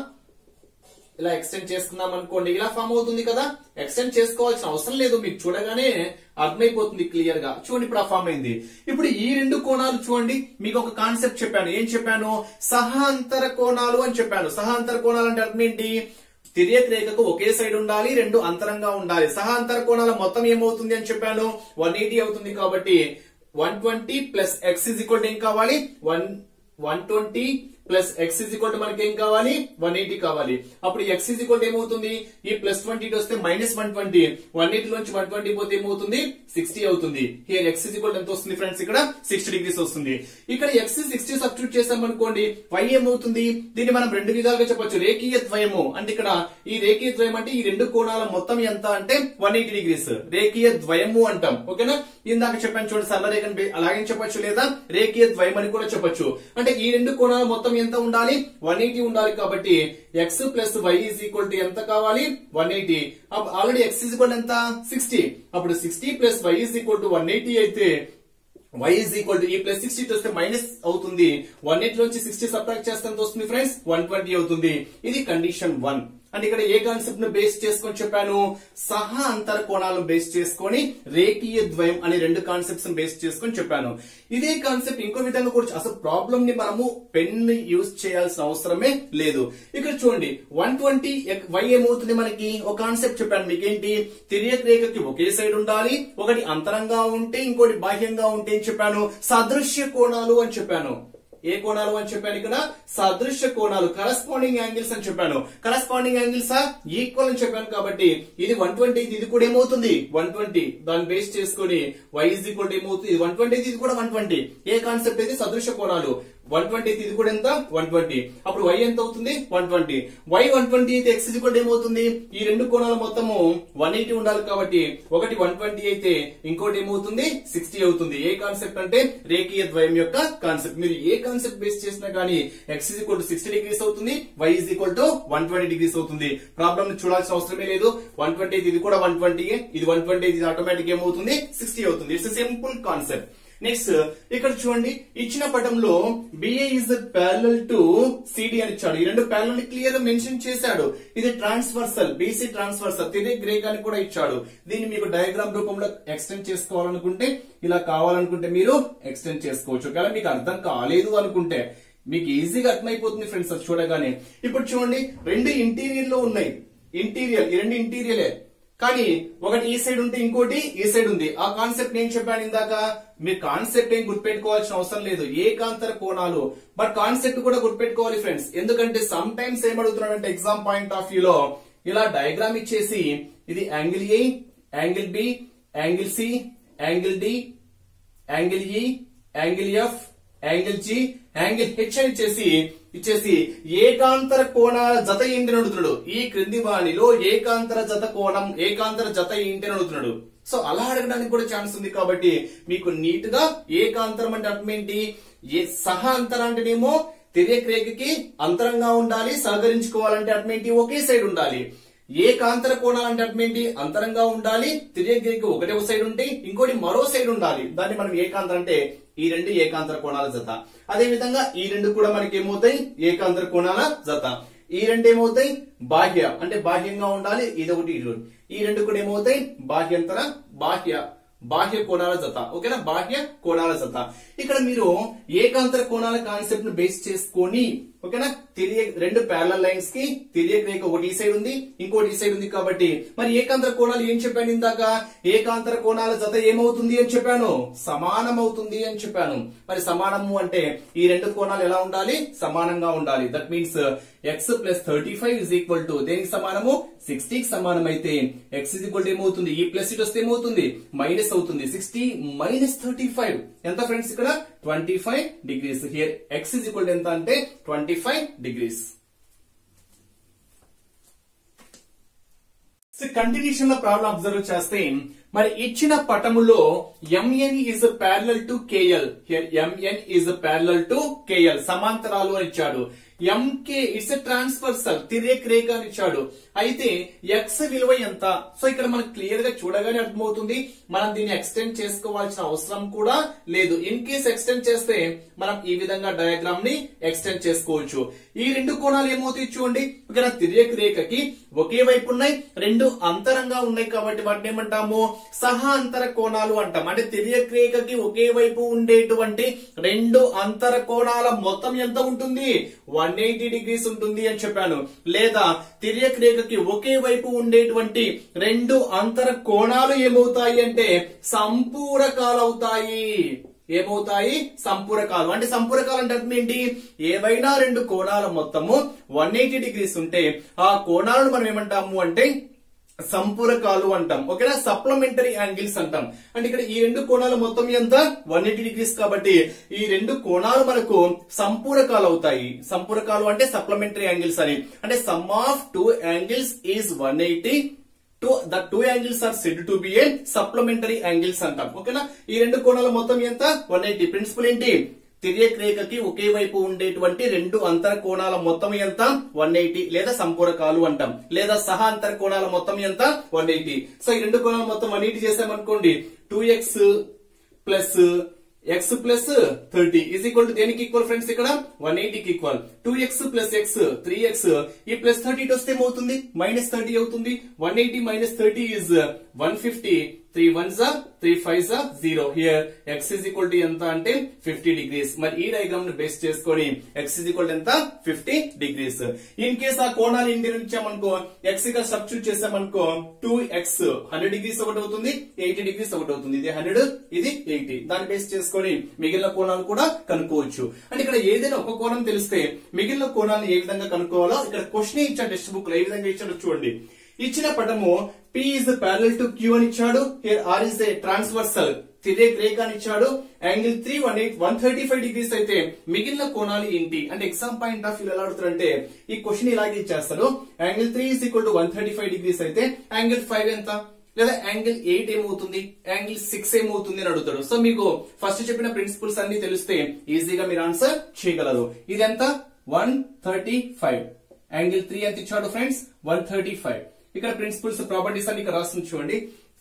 ఇలా ఎక్స్టెండ్ చేసుకున్నాం అనుకోండి ఇలా ఫామ్ అవుతుంది కదా ఎక్స్టెండ్ చేసుకోవాల్సిన అవసరం లేదు మీకు చూడగానే అర్థమైపోతుంది క్లియర్ గా చూడండి ఇప్పుడు ఆ ఫామ్ అయింది ఇప్పుడు ఈ రెండు కోణాలు చూడండి మీకు ఒక కాన్సెప్ట్ చెప్పాను ఏం చెప్పాను సహాంతర కోణాలు అని చెప్పాను సహాంతర కోణాలు అంటే అర్థం ఏంటి తిరియక్ రేఖకు ఒకే సైడ్ ఉండాలి రెండు అంతరంగా ఉండాలి సహాంతర కోణాల మొత్తం ఏమవుతుంది అని చెప్పాను వన్ ఎయిటీ అవుతుంది కాబట్టి one twenty plus X is equal ఏం కావాలి one one twenty plus X is equal మనకి ఏం కావాలి వన్ ఎయిటీ కావాలి అప్పుడు ఎక్స్ ఇజ్ ఈక్వల్ ఏమవుతుంది ఈ ప్లస్ ట్వంటీ వస్తే minus one twenty one eighty నుంచి వన్ ట్వంటీ పోతే ఏమవుతుంది సిక్స్టీ అవుతుంది హియర్ ఎక్స్ ఇజ్ ఈక్వల్ ఎంత వస్తుంది ఫ్రెండ్స్ ఇక్కడ సిక్స్టీ డిగ్రీస్ వస్తుంది ఇక్కడ ఎక్స్ సిక్స్టీ సబ్స్టిట్యూట్ చేసాం అనుకోండి వై ఏమవుతుంది దీన్ని మనం రెండు విధాలుగా చెప్పొచ్చు రేఖీయ ద్వయము అంటే ఇక్కడ ఈ రేఖీయ ద్వయం అంటే ఈ రెండు కోణాల మొత్తం ఎంత అంటే వన్ ఎయిటీ డిగ్రీస్ రేఖీయ ద్వయము అంటాం ఓకేనా ఇందాక చెప్పాను చూడండి సరళ రేఖను బే- అలాగే చెప్పొచ్చు లేదా రేఖీయ ద్వయం అని కూడా చెప్పొచ్చు అంటే ఈ రెండు కోణాల మొత్తం ఎంత ఉండాలి వన్ ఎయిటీ ఉండాలి కాబట్టి X plus Y is equal to ఎంత కావాలి one eighty already X is equal ఎంత సిక్స్టీ అప్పుడు sixty plus Y is equal to one eighty అయితే y ఈజ్ ఈక్వల్ టు ఈ ప్లస్ సిక్స్టీ వస్తే మైనస్ అవుతుంది వన్ ఎయిట్ నుంచి సిక్స్టీ సబ్ట్రాక్ట్ చేస్తే ఎంత వస్తుంది ఫ్రెండ్స్ వన్ ట్వంటీ అవుతుంది ఇది కండిషన్ వన్ అంటే ఇక్కడ ఏ కాన్సెప్ట్ ను బేస్ చేసుకొని చెప్పాను సహా అంతర కోణాలను బేస్ చేసుకొని రేఖీయ ద్వయం అనే రెండు కాన్సెప్ట్స్ బేస్ చేసుకొని చెప్పాను ఇదే కాన్సెప్ట్ ఇంకో విధంగా కూడా అసలు ప్రాబ్లమ్ ని మనము పెన్ ని యూజ్ చేయాల్సిన అవసరమే లేదు ఇక్కడ చూడండి వన్ ట్వంటీ వై ఏమవుతుంది మనకి ఒక కాన్సెప్ట్ చెప్పాను మీకేంటి తిరియక్ రేఖకి ఒకే సైడ్ ఉండాలి ఒకటి అంతరంగా ఉంటే ఇంకోటి బాహ్యంగా ఉంటే అని చెప్పాను సదృశ్య కోణాలు అని చెప్పాను ఏ కోణాలు అని చెప్పాను ఇక్కడ సదృశ్య కోణాలు కరస్పాండింగ్ యాంగిల్స్ అని చెప్పాను కరస్పాండింగ్ యాంగిల్స్ ఈక్వల్ అని చెప్పాను కాబట్టి ఇది వన్ ట్వంటీ ఇది కూడా ఏమవుతుంది వన్ ట్వంటీ దాన్ని బేస్ చేసుకొని వై ఇజ్ ఈక్వల్ ఏమవుతుంది ఇది వన్ ట్వంటీ ఇది కూడా వన్ ట్వంటీ ఏ కాన్సెప్ట్ ఇది సదృశ్య కోణాలు వన్ ట్వంటీ ఇది కూడా ఎంత వన్ ట్వంటీ అప్పుడు వై ఎంత అవుతుంది one twenty Y one twenty అయితే ఎక్స్ ఈక్వల్ ఏమవుతుంది ఈ రెండు కోణాలు మొత్తము వన్ ఎయిటీ ఉండాలి కాబట్టి ఒకటి వన్ ట్వంటీ అయితే ఇంకోటి ఏమవుతుంది సిక్స్టీ అవుతుంది ఏ కాన్సెప్ట్ అంటే రేఖీయ ద్వయం యొక్క కాన్సెప్ట్ మీరు ఏ కాన్సెప్ట్ బేస్ చేసినా కానీ X is equal to sixty degrees అవుతుంది Y is equal to one twenty degrees అవుతుంది ప్రాబ్లమ్ చూడాల్సిన అవసరమే లేదు వన్ ట్వంటీ ఇది కూడా వన్ ట్వంటీ ఇది వన్ ట్వంటీ ఇది ఆటోమేటిక్ ఏమవుతుంది సిక్స్టీ అవుతుంది ఇట్స్ సింపుల్ కాన్సెప్ట్ నెక్స్ట్ ఇక్కడ చూడండి ఇచ్చిన పటంలో BA is parallel to CD అని ఇచ్చాడు ఈ రెండు ప్యారల్ ని క్లియర్ గా మెన్షన్ చేశాడు ఇది ట్రాన్స్ఫర్సల్ బీసీ ట్రాన్స్ఫర్సల్ తిరిగి గ్రేక్ అని కూడా ఇచ్చాడు దీన్ని మీకు డయాగ్రామ్ రూపంలో ఎక్స్టెండ్ చేసుకోవాలనుకుంటే ఇలా కావాలనుకుంటే మీరు ఎక్స్టెండ్ చేసుకోవచ్చు ఒకవేళ మీకు అర్థం కాలేదు అనుకుంటే మీకు ఈజీగా అర్థమైపోతుంది ఫ్రెండ్స్ అది చూడగానే ఇప్పుడు చూడండి రెండు ఇంటీరియర్ లో ఉన్నాయి ఇంటీరియర్ ఈ రెండు ఇంటీరియలే కానీ ఒకటి ఈ సైడ్ ఉంటే ఇంకోటి ఈ సైడ్ ఉంది ఆ కాన్సెప్ట్ నేను చెప్పాను ఇందాక మీ కాన్సెప్ట్ ఏం గుర్తుపెట్టుకోవాల్సిన అవసరం లేదు ఏకాంతర కోణాలు బట్ కాన్సెప్ట్ కూడా గుర్తుపెట్టుకోవాలి ఫ్రెండ్స్ ఎందుకంటే సమ్ టైమ్స్ ఏం అడుగుతున్నాడంటే ఎగ్జామ్ పాయింట్ ఆఫ్ వ్యూ లో ఇలా డయాగ్రామ్ ఇచ్చేసి ఇది angle A angle B angle C angle D angle E angle F angle G angle H అని ఇచ్చేసి ఇచ్చేసి ఏకాంతర కోణాల జత ఏంటి అని అడుగుతున్నాడు ఈ క్రింది వాణిలో ఏకాంతర జత కోణం ఏకాంతర జత ఏంటి అని అడుగుతున్నాడు సో అలా అడగడానికి కూడా ఛాన్స్ ఉంది కాబట్టి మీకు నీట్ గా ఏకాంతరం అంటే అర్థం ఏంటి ఏ సహా అంతరం అంటేనేమో తిరియక్ రేఖకి అంతరంగా ఉండాలి సహకరించుకోవాలంటే అర్థం ఏంటి ఒకే సైడ్ ఉండాలి ఏకాంతర కోణాలు అంటే అర్థం ఏంటి అంతరంగా ఉండాలి తిరిగి రేఖ ఒకటే ఒక సైడ్ ఉంటే ఇంకోటి మరో సైడ్ ఉండాలి దాన్ని మనం ఏకాంతరం అంటే ఈ రెండు ఏకాంతర కోణాల జత అదే విధంగా ఈ రెండు కూడా మనకి ఏమవుతాయి ఏకాంతర కోణాల జత ఈ రెండు ఏమవుతాయి బాహ్య అంటే బాహ్యంగా ఉండాలి ఇది ఒకటి ఇది ఒకటి. ఈ రెండు కూడా ఏమవుతాయి బాహ్యంతర బాహ్య బాహ్య కోణాల జత ఓకేనా బాహ్య కోణాల జత ఇక్కడ మీరు ఏకాంతర కోణాల కాన్సెప్ట్ ను బేస్ చేసుకొని ఓకేనా తిరిగే రెండు ప్యారల లైన్స్ కి తిరిగే రేఖ ఒకటి ఈ సైడ్ ఉంది ఇంకోటి ఈ సైడ్ ఉంది కాబట్టి మరి ఏకాంతర కోణాలు ఏం చెప్పాను ఇందాక ఏకాంతర కోణాల జత ఏమవుతుంది అని చెప్పాను సమానం అవుతుంది అని చెప్పాను మరి సమానము అంటే ఈ రెండు కోణాలు ఎలా ఉండాలి సమానంగా ఉండాలి that means X plus thirty five is equal to దేనికి సమానము సిక్స్టీ కి సమానం అయితే ఎక్స్ ఇస్ ఈక్వల్ టు ఏమవుతుంది ఈ ప్లస్ ఇట్ వస్తే ఏమవుతుంది మైనస్ అవుతుంది సిక్స్టీ మైనస్ థర్టీ ఫైవ్ ఎంత ఫ్రెండ్స్ ఇక్కడ twenty five degrees here X is equal ఎంత అంటే ట్వంటీ ఫైవ్ డిగ్రీస్ కంటిన్యూషన్ లో ప్రాబ్లం అబ్జర్వ్ చేస్తే మరి ఇచ్చిన పటములో MN is parallel to KL here MN is parallel to KL సమాంతరాలు అని ఇచ్చాడు ఎంకే ఇట్స్ ట్రాన్స్ఫర్సల్ తిరేక్ రేఖ అని ఇచ్చాడు అయితే ఎక్స్ విలువ ఎంత సో ఇక్కడ మనకు క్లియర్ గా చూడగానే అర్థమవుతుంది మనం దీన్ని ఎక్స్టెండ్ చేసుకోవాల్సిన అవసరం కూడా లేదు ఇన్ కేస్ ఎక్స్టెండ్ చేస్తే మనం ఈ విధంగా డయాగ్రామ్ ని ఎక్స్టెండ్ చేసుకోవచ్చు ఈ రెండు కోణాలు ఏమవుతాయి చూడండి ఇక్కడ తిరేక్ రేఖకి ఒకే వైపు ఉన్నాయి రెండు అంతరంగా ఉన్నాయి కాబట్టి వాటిని ఏమంటాము సహా అంతర కోణాలు అంటాం అంటే తిరియక్ రేఖకి ఒకే వైపు ఉండేటువంటి రెండు అంతర కోణాల మొత్తం ఎంత ఉంటుంది వన్ ఎయిటీ డిగ్రీస్ ఉంటుంది అని చెప్పాను లేదా తిరియక్ రేఖకి ఒకే వైపు ఉండేటువంటి రెండు అంతర కోణాలు ఏమవుతాయి అంటే సంపూరకాలు అవుతాయి ఏమవుతాయి సంపూరకాలు అంటే సంపూరకాలు అంటే అర్థం ఏంటి ఏవైనా రెండు కోణాల మొత్తము వన్ ఎయిటీ డిగ్రీస్ ఉంటే ఆ కోణాలను మనం ఏమంటాము అంటే సంపూరకాలు అంటాం ఓకేనా సప్లిమెంటరీ యాంగిల్స్ అంటాం అంటే ఇక్కడ ఈ రెండు కోణాలు మొత్తం ఎంత వన్ ఎయిటీ డిగ్రీస్ కాబట్టి ఈ రెండు కోణాలు మనకు సంపూరకాలు అవుతాయి సంపూరకాలు అంటే సప్లిమెంటరీ యాంగిల్స్ అని అంటే sum of two angles is one eighty two the two angles are said to be a supplementary angles అంటాం ఓకేనా ఈ రెండు కోణాల మొత్తం ఎంత వన్ ఎయిటీ ప్రిన్సిపల్ ఏంటి తిరియక్ రేఖకి ఒకే వైపు ఉండేటువంటి రెండు అంతర కోణాల మొత్తం ఎంత వన్ ఎయిటీ లేదా సంపూరకాలు అంటాం లేదా సహా అంతర కోణాల మొత్తం ఎంత వన్ ఎయిటీ సో ఈ రెండు కోణాల మొత్తం వన్ ఎయిటీ చేసామనుకోండి two X plus X plus thirty is equal to దేనికి ఈక్వల్ ఫ్రెండ్స్ ఇక్కడ వన్ ఎయిటీకి equal two X plus X three X ఈ ప్లస్ థర్టీ వస్తే ఏమవుతుంది మైనస్ థర్టీ అవుతుంది one eighty minus thirty is one fifty three one జా three five జా zero here X is equal to ఎంత అంటే ఫిఫ్టీ డిగ్రీస్ మరి ఈ డయాగ్రామ్ ను బేస్ చేసుకొని ఎక్స్ ఇస్ ఈక్వల్ ఎంత ఫిఫ్టీ డిగ్రీస్ ఇన్ కేస్ ఆ కోణాలు ఇంటి నుంచామనుకో ఎక్స్ గా సబ్స్టిట్యూట్ చేసామనుకో టూ ఎక్స్ హండ్రెడ్ డిగ్రీస్ ఒకటి అవుతుంది ఎయిటీ డిగ్రీస్ ఒకటి అవుతుంది ఇది హండ్రెడ్ ఇది ఎయిటీ దాన్ని బేస్ చేసుకొని మిగిలిన కోణాలు కూడా కనుక్కోవచ్చు అంటే ఇక్కడ ఏదైనా ఒక కోణం తెలిస్తే మిగిలిన కోణాలను ఏ విధంగా కనుక్కోవాలో ఇక్కడ క్వశ్చన్ ఇచ్చాడు టెక్స్ట్ బుక్ లో ఏ విధంగా ఇచ్చాడో చూడండి ఇచ్చిన పటము P is parallel to Q అని ఇచ్చాడు here R is a transversal తిరేక్ రేఖ అని ఇచ్చాడు angle three one eight one thirty five degrees అయితే మిగిలిన కోణాలు ఏంటి అంటే ఎగ్జామ్ పాయింట్ ఆఫ్ వ్యూ ఎలా అడుగుతారంటే ఈ క్వశ్చన్ ఇలాగే ఇచ్చేస్తారు angle three is equal to one thirty five degrees అయితే యాంగిల్ ఫైవ్ ఎంత లేదా యాంగిల్ ఎయిట్ ఏమవుతుంది యాంగిల్ సిక్స్ ఏమవుతుంది అని అడుగుతాడు సో మీకు ఫస్ట్ చెప్పిన ప్రిన్సిపల్స్ అన్ని తెలిస్తే ఈజీగా మీరు ఆన్సర్ చేయగలరు ఇది ఎంత one thirty five angle three ఎంత ఇచ్చాడు ఫ్రెండ్స్ వన్ థర్టీ ఫైవ్ ఇక్కడ ప్రిన్సిపల్స్ ప్రాపర్టీస్ అన్ని ఇక్కడ రాస్తుంది చూడండి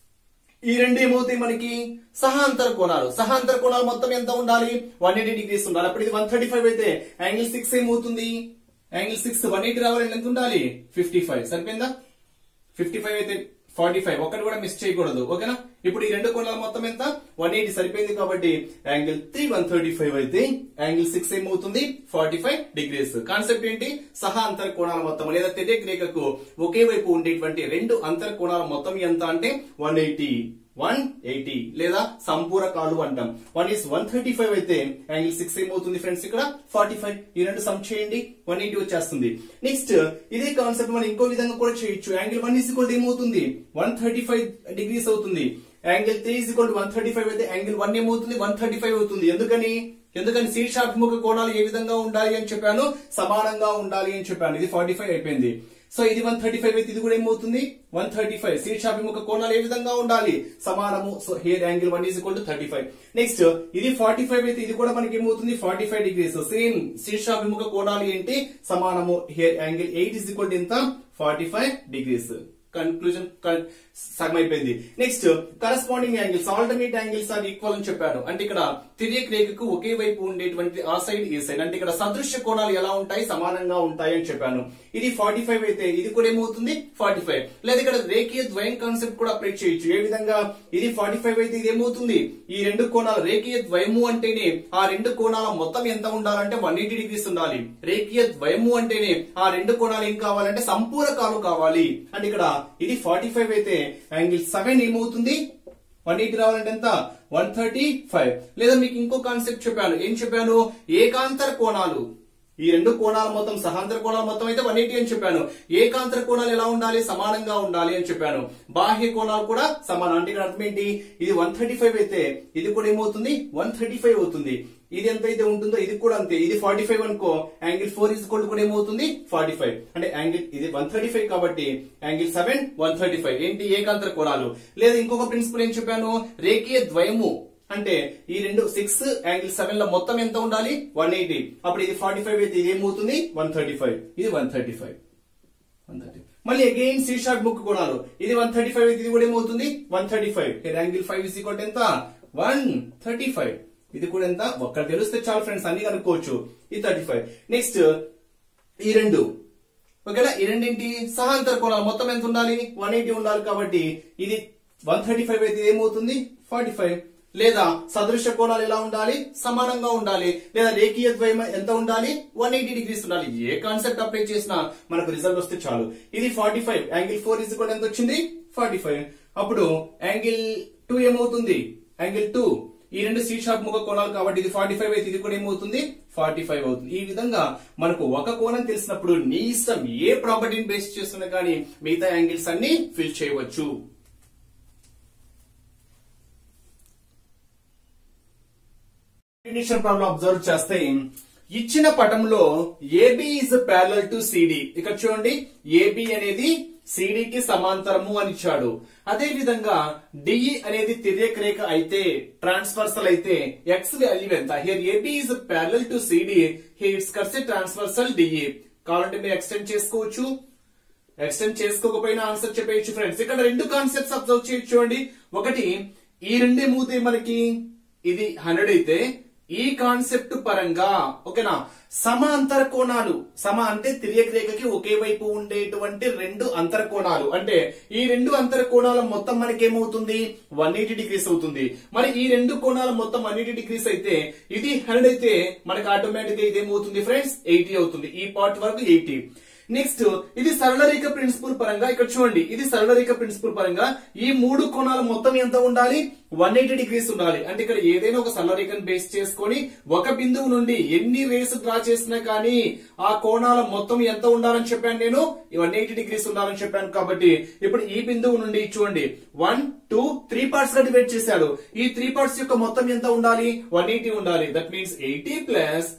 ఈ రెండు ఏమవుతాయి మనకి సహాంతర కోణాలు సహాంతర కోణాలు మొత్తం ఎంత ఉండాలి వన్ ఎయిటీ డిగ్రీస్ ఉండాలి అప్పుడు ఇది వన్ థర్టీ ఫైవ్ అయితే యాంగిల్ సిక్స్ ఏమవుతుంది యాంగిల్ సిక్స్ వన్ ఎయిటీ రావాలని ఎంత ఉండాలి ఫిఫ్టీ ఫైవ్ సరిపోయిందా ఫిఫ్టీ ఫైవ్ అయితే ఫార్టీ ఫైవ్ ఒక్కటి కూడా మిస్ చేయకూడదు ఓకేనా ఇప్పుడు ఈ రెండు కోణాల మొత్తం ఎంత వన్ ఎయిటీ సరిపోయింది కాబట్టి angle three one thirty five అయితే యాంగిల్ సిక్స్ ఏమవుతుంది ఫార్టీ ఫైవ్ డిగ్రీస్ కాన్సెప్ట్ ఏంటి సహా అంతర కోణాల మొత్తం లేదా తెర్యక్ రేఖకు ఒకే వైపు ఉండేటువంటి రెండు అంతర కోణాల మొత్తం ఎంత అంటే వన్ ఎయిటీ వన్ ఎయిటీ లేదా సంపూరకాలు అంటాం one is one thirty five అయితే యాంగిల్ సిక్స్ ఏమవుతుంది ఫ్రెండ్స్ ఇక్కడ ఫార్టీ ఫైవ్ ఈ రెండు సమ్ చేయండి వన్ ఎయిటీ వచ్చేస్తుంది నెక్స్ట్ ఇదే కాన్సెప్ట్ మనం ఇంకో విధంగా కూడా చేయొచ్చు యాంగిల్ వన్ ఈస్ ఈక్వల్ ఏమవుతుంది వన్ థర్టీ ఫైవ్ డిగ్రీస్ అవుతుంది angle three is equal one thirty five అయితే యాంగిల్ వన్ ఏమవుతుంది వన్ థర్టీ ఫైవ్ అవుతుంది ఎందుకని ఎందుకని శీర్షాభిముఖ కోణాలు ఏ విధంగా ఉండాలి అని చెప్పాను సమానంగా ఉండాలి అని చెప్పాను ఇది ఫార్టీ ఫైవ్ అయిపోయింది సో ఇది వన్ థర్టీ ఫైవ్ అయితే ఇది కూడా ఏమవుతుంది వన్ థర్టీ ఫైవ్ శీర్షాభిముఖ కోణాలు ఏ విధంగా ఉండాలి సమానము so here angle one is equal to thirty five next ఇది ఫార్టీ ఫైవ్ అయితే ఇది కూడా మనకి ఏమవుతుంది ఫార్టీ ఫైవ్ డిగ్రీస్ సేమ్ శీర్షాభిముఖ కోణాలు ఏంటి సమానము here angle eight is equal to ఎంత ఫార్టీ ఫైవ్ డిగ్రీస్ కన్క్లూజన్ సగం అయిపోయింది next corresponding angles alternate angles are equal అని చెప్పాను అంటే ఇక్కడ తిరియక్ రేఖకు ఒకే వైపు ఉండేటువంటి ఆ సైడ్ ఈ సైడ్ అంటే ఇక్కడ సదృశ్య కోణాలు ఎలా ఉంటాయి సమానంగా ఉంటాయి అని చెప్పాను ఇది ఫార్టీ ఫైవ్ అయితే ఇది కూడా ఏమవుతుంది ఫార్టీ ఫైవ్ లేదా ఇక్కడ రేఖీయ ద్వయం కాన్సెప్ట్ కూడా అప్లై చేయొచ్చు ఏ విధంగా ఇది ఫార్టీ ఫైవ్ అయితే ఇది ఏమవుతుంది ఈ రెండు కోణాలు రేఖీయ ద్వయము అంటేనే ఆ రెండు కోణాల మొత్తం ఎంత ఉండాలంటే వన్ ఎయిటీ డిగ్రీస్ ఉండాలి రేఖీయ ద్వయము అంటేనే ఆ రెండు కోణాలు ఏం కావాలంటే సంపూరకాలు కావాలి అంటే ఇక్కడ ఇది ఫార్టీ ఫైవ్ అయితే యాంగిల్ సెవెన్ ఏమవుతుంది వన్ ఎయిటీ రావాలంటే ఎంత వన్ థర్టీ ఫైవ్ లేదా మీకు ఇంకో కాన్సెప్ట్ చెప్పాను ఏం చెప్పాను ఏకాంతర కోణాలు ఈ రెండు కోణాలు మొత్తం సహాంతర కోణాలు మొత్తం అయితే వన్ ఎయిటీ అని చెప్పాను ఏకాంతర కోణాలు ఎలా ఉండాలి సమానంగా ఉండాలి అని చెప్పాను బాహ్య కోణాలు కూడా సమానం అంటే ఇక్కడ అర్థం ఏంటి ఇది వన్ థర్టీ ఫైవ్ అయితే ఇది కూడా ఏమవుతుంది వన్ థర్టీ ఫైవ్ అవుతుంది ఇది ఎంత అయితే ఉంటుందో ఇది కూడా అంతే ఇది ఫార్టీ ఫైవ్ అనుకో యాంగిల్ ఫోర్ ఇస్ కూడా కూడా ఏమవుతుంది ఫార్టీ ఫైవ్ అంటే యాంగిల్ ఇది వన్ థర్టీ ఫైవ్ కాబట్టి angle seven one thirty five ఏంటి ఏకాంతర కోణాలు లేదా ఇంకొక ప్రిన్సిపల్ ఏం చెప్పాను రేఖీయ ద్వయము అంటే ఈ రెండు సిక్స్ యాంగిల్ సెవెన్ లో మొత్తం ఎంత ఉండాలి వన్ ఎయిటీ అప్పుడు ఇది ఫార్టీ ఫైవ్ అయితే ఇది ఏమవుతుంది వన్ థర్టీ ఫైవ్ ఇది one thirty five one thirty మళ్ళీ అగైన్ సి షార్ట్ బుక్ కోణాలు ఇది వన్ థర్టీ ఫైవ్ ఇది కూడా ఏమవుతుంది one thirty five angle five is equal ఎంత వన్ థర్టీ ఫైవ్ ఇది కూడా ఎంత ఒక్కడ తెలిస్తే చాలు ఫ్రెండ్స్ అన్ని కనుక్కోవచ్చు ఇది థర్టీ ఫైవ్ నెక్స్ట్ ఈ రెండు ఓకేనా ఈ రెండింటి సహాంతర కోణాలు మొత్తం ఎంత ఉండాలి వన్ ఎయిటీ ఉండాలి కాబట్టి ఇది వన్ థర్టీ ఫైవ్ అయితే ఏమవుతుంది ఫార్టీ ఫైవ్ లేదా సదృశ్య కోణాలు ఎలా ఉండాలి సమానంగా ఉండాలి లేదా రేఖీయ ద్వయం ఎంత ఉండాలి వన్ ఎయిటీ డిగ్రీస్ ఉండాలి ఏ కాన్సెప్ట్ అప్లై చేసినా మనకు రిజల్ట్ వస్తే చాలు ఇది forty five angle four is కూడా ఎంత వచ్చింది ఫార్టీ ఫైవ్ అప్పుడు యాంగిల్ టూ ఏమవుతుంది యాంగిల్ టూ ఈ రెండు సీ షార్ప్ ముఖ కోణాలు కాబట్టి ఇది ఫార్టీ ఫైవ్ అయితే ఇది కూడా ఏమవుతుంది ఫార్టీ ఫైవ్ అవుతుంది ఈ విధంగా మనకు ఒక కోణం తెలిసినప్పుడు నీ ఇష్టం ఏ ప్రాపర్టీని బేస్ చేస్తున్నా కానీ మిగతా యాంగిల్స్ అన్ని ఫిల్ చేయవచ్చు డెఫినిషన్ ప్రాబ్లం అబ్జర్వ్ చేస్తే ఇచ్చిన పటంలో AB is parallel to CD ఇక్కడ చూడండి ఏబి అనేది సిడి కి సమాంతరము అని ఇచ్చాడు అదే విధంగా డిఈ అనేది తిర్యక రేఖ అయితే ట్రాన్స్ఫర్సల్ అయితే ఎక్స్ వాల్యూ ఎంత here AB is parallel to CD hits కర్స్ ట్రాన్స్ఫర్సల్ డిఈ కావాలంటే మీరు ఎక్స్టెండ్ చేసుకోవచ్చు ఎక్స్టెండ్ చేసుకోకపోయినా ఆన్సర్ చెప్పేయచ్చు ఫ్రెండ్స్ ఇక్కడ రెండు కాన్సెప్ట్స్ అబ్జర్వ్ చేయొచ్చు చూడండి ఒకటి ఈ రెండే మూతే మనకి ఇది హండ్రెడ్ అయితే ఈ కాన్సెప్ట్ పరంగా ఓకేనా సమ అంతర కోణాలు సమ అంటే తిరియక రేఖకి ఒకే వైపు ఉండేటువంటి రెండు అంతర కోణాలు అంటే ఈ రెండు అంతర కోణాల మొత్తం మనకి ఏమవుతుంది వన్ ఎయిటీ డిగ్రీస్ అవుతుంది మరి ఈ రెండు కోణాల మొత్తం వన్ ఎయిటీ డిగ్రీస్ అయితే ఇది హండ్రెడ్ అయితే మనకి ఆటోమేటిక్ గా ఇది ఏమవుతుంది ఫ్రెండ్స్ ఎయిటీ అవుతుంది ఈ పార్ట్ వరకు ఎయిటీ నెక్స్ట్ ఇది సరళ రేఖ ప్రిన్సిపల్ పరంగా ఇక్కడ చూడండి ఇది సరళ రేఖ ప్రిన్సిపల్ పరంగా ఈ మూడు కోణాలు మొత్తం ఎంత ఉండాలి వన్ ఎయిటీ డిగ్రీస్ ఉండాలి అంటే ఇక్కడ ఏదైనా ఒక సరళ రేఖను బేస్ చేసుకొని ఒక బిందువు నుండి ఎన్ని రేస్ డ్రా చేసినా కానీ ఆ కోణాల మొత్తం ఎంత ఉండాలని చెప్పాను నేను వన్ ఎయిటీ డిగ్రీస్ ఉండాలని చెప్పాను కాబట్టి ఇప్పుడు ఈ బిందువు నుండి చూడండి వన్ టూ త్రీ పార్ట్స్ గా డివైడ్ చేశాడు ఈ త్రీ పార్ట్స్ యొక్క మొత్తం ఎంత ఉండాలి వన్ ఎయిటీ ఉండాలి that means eighty plus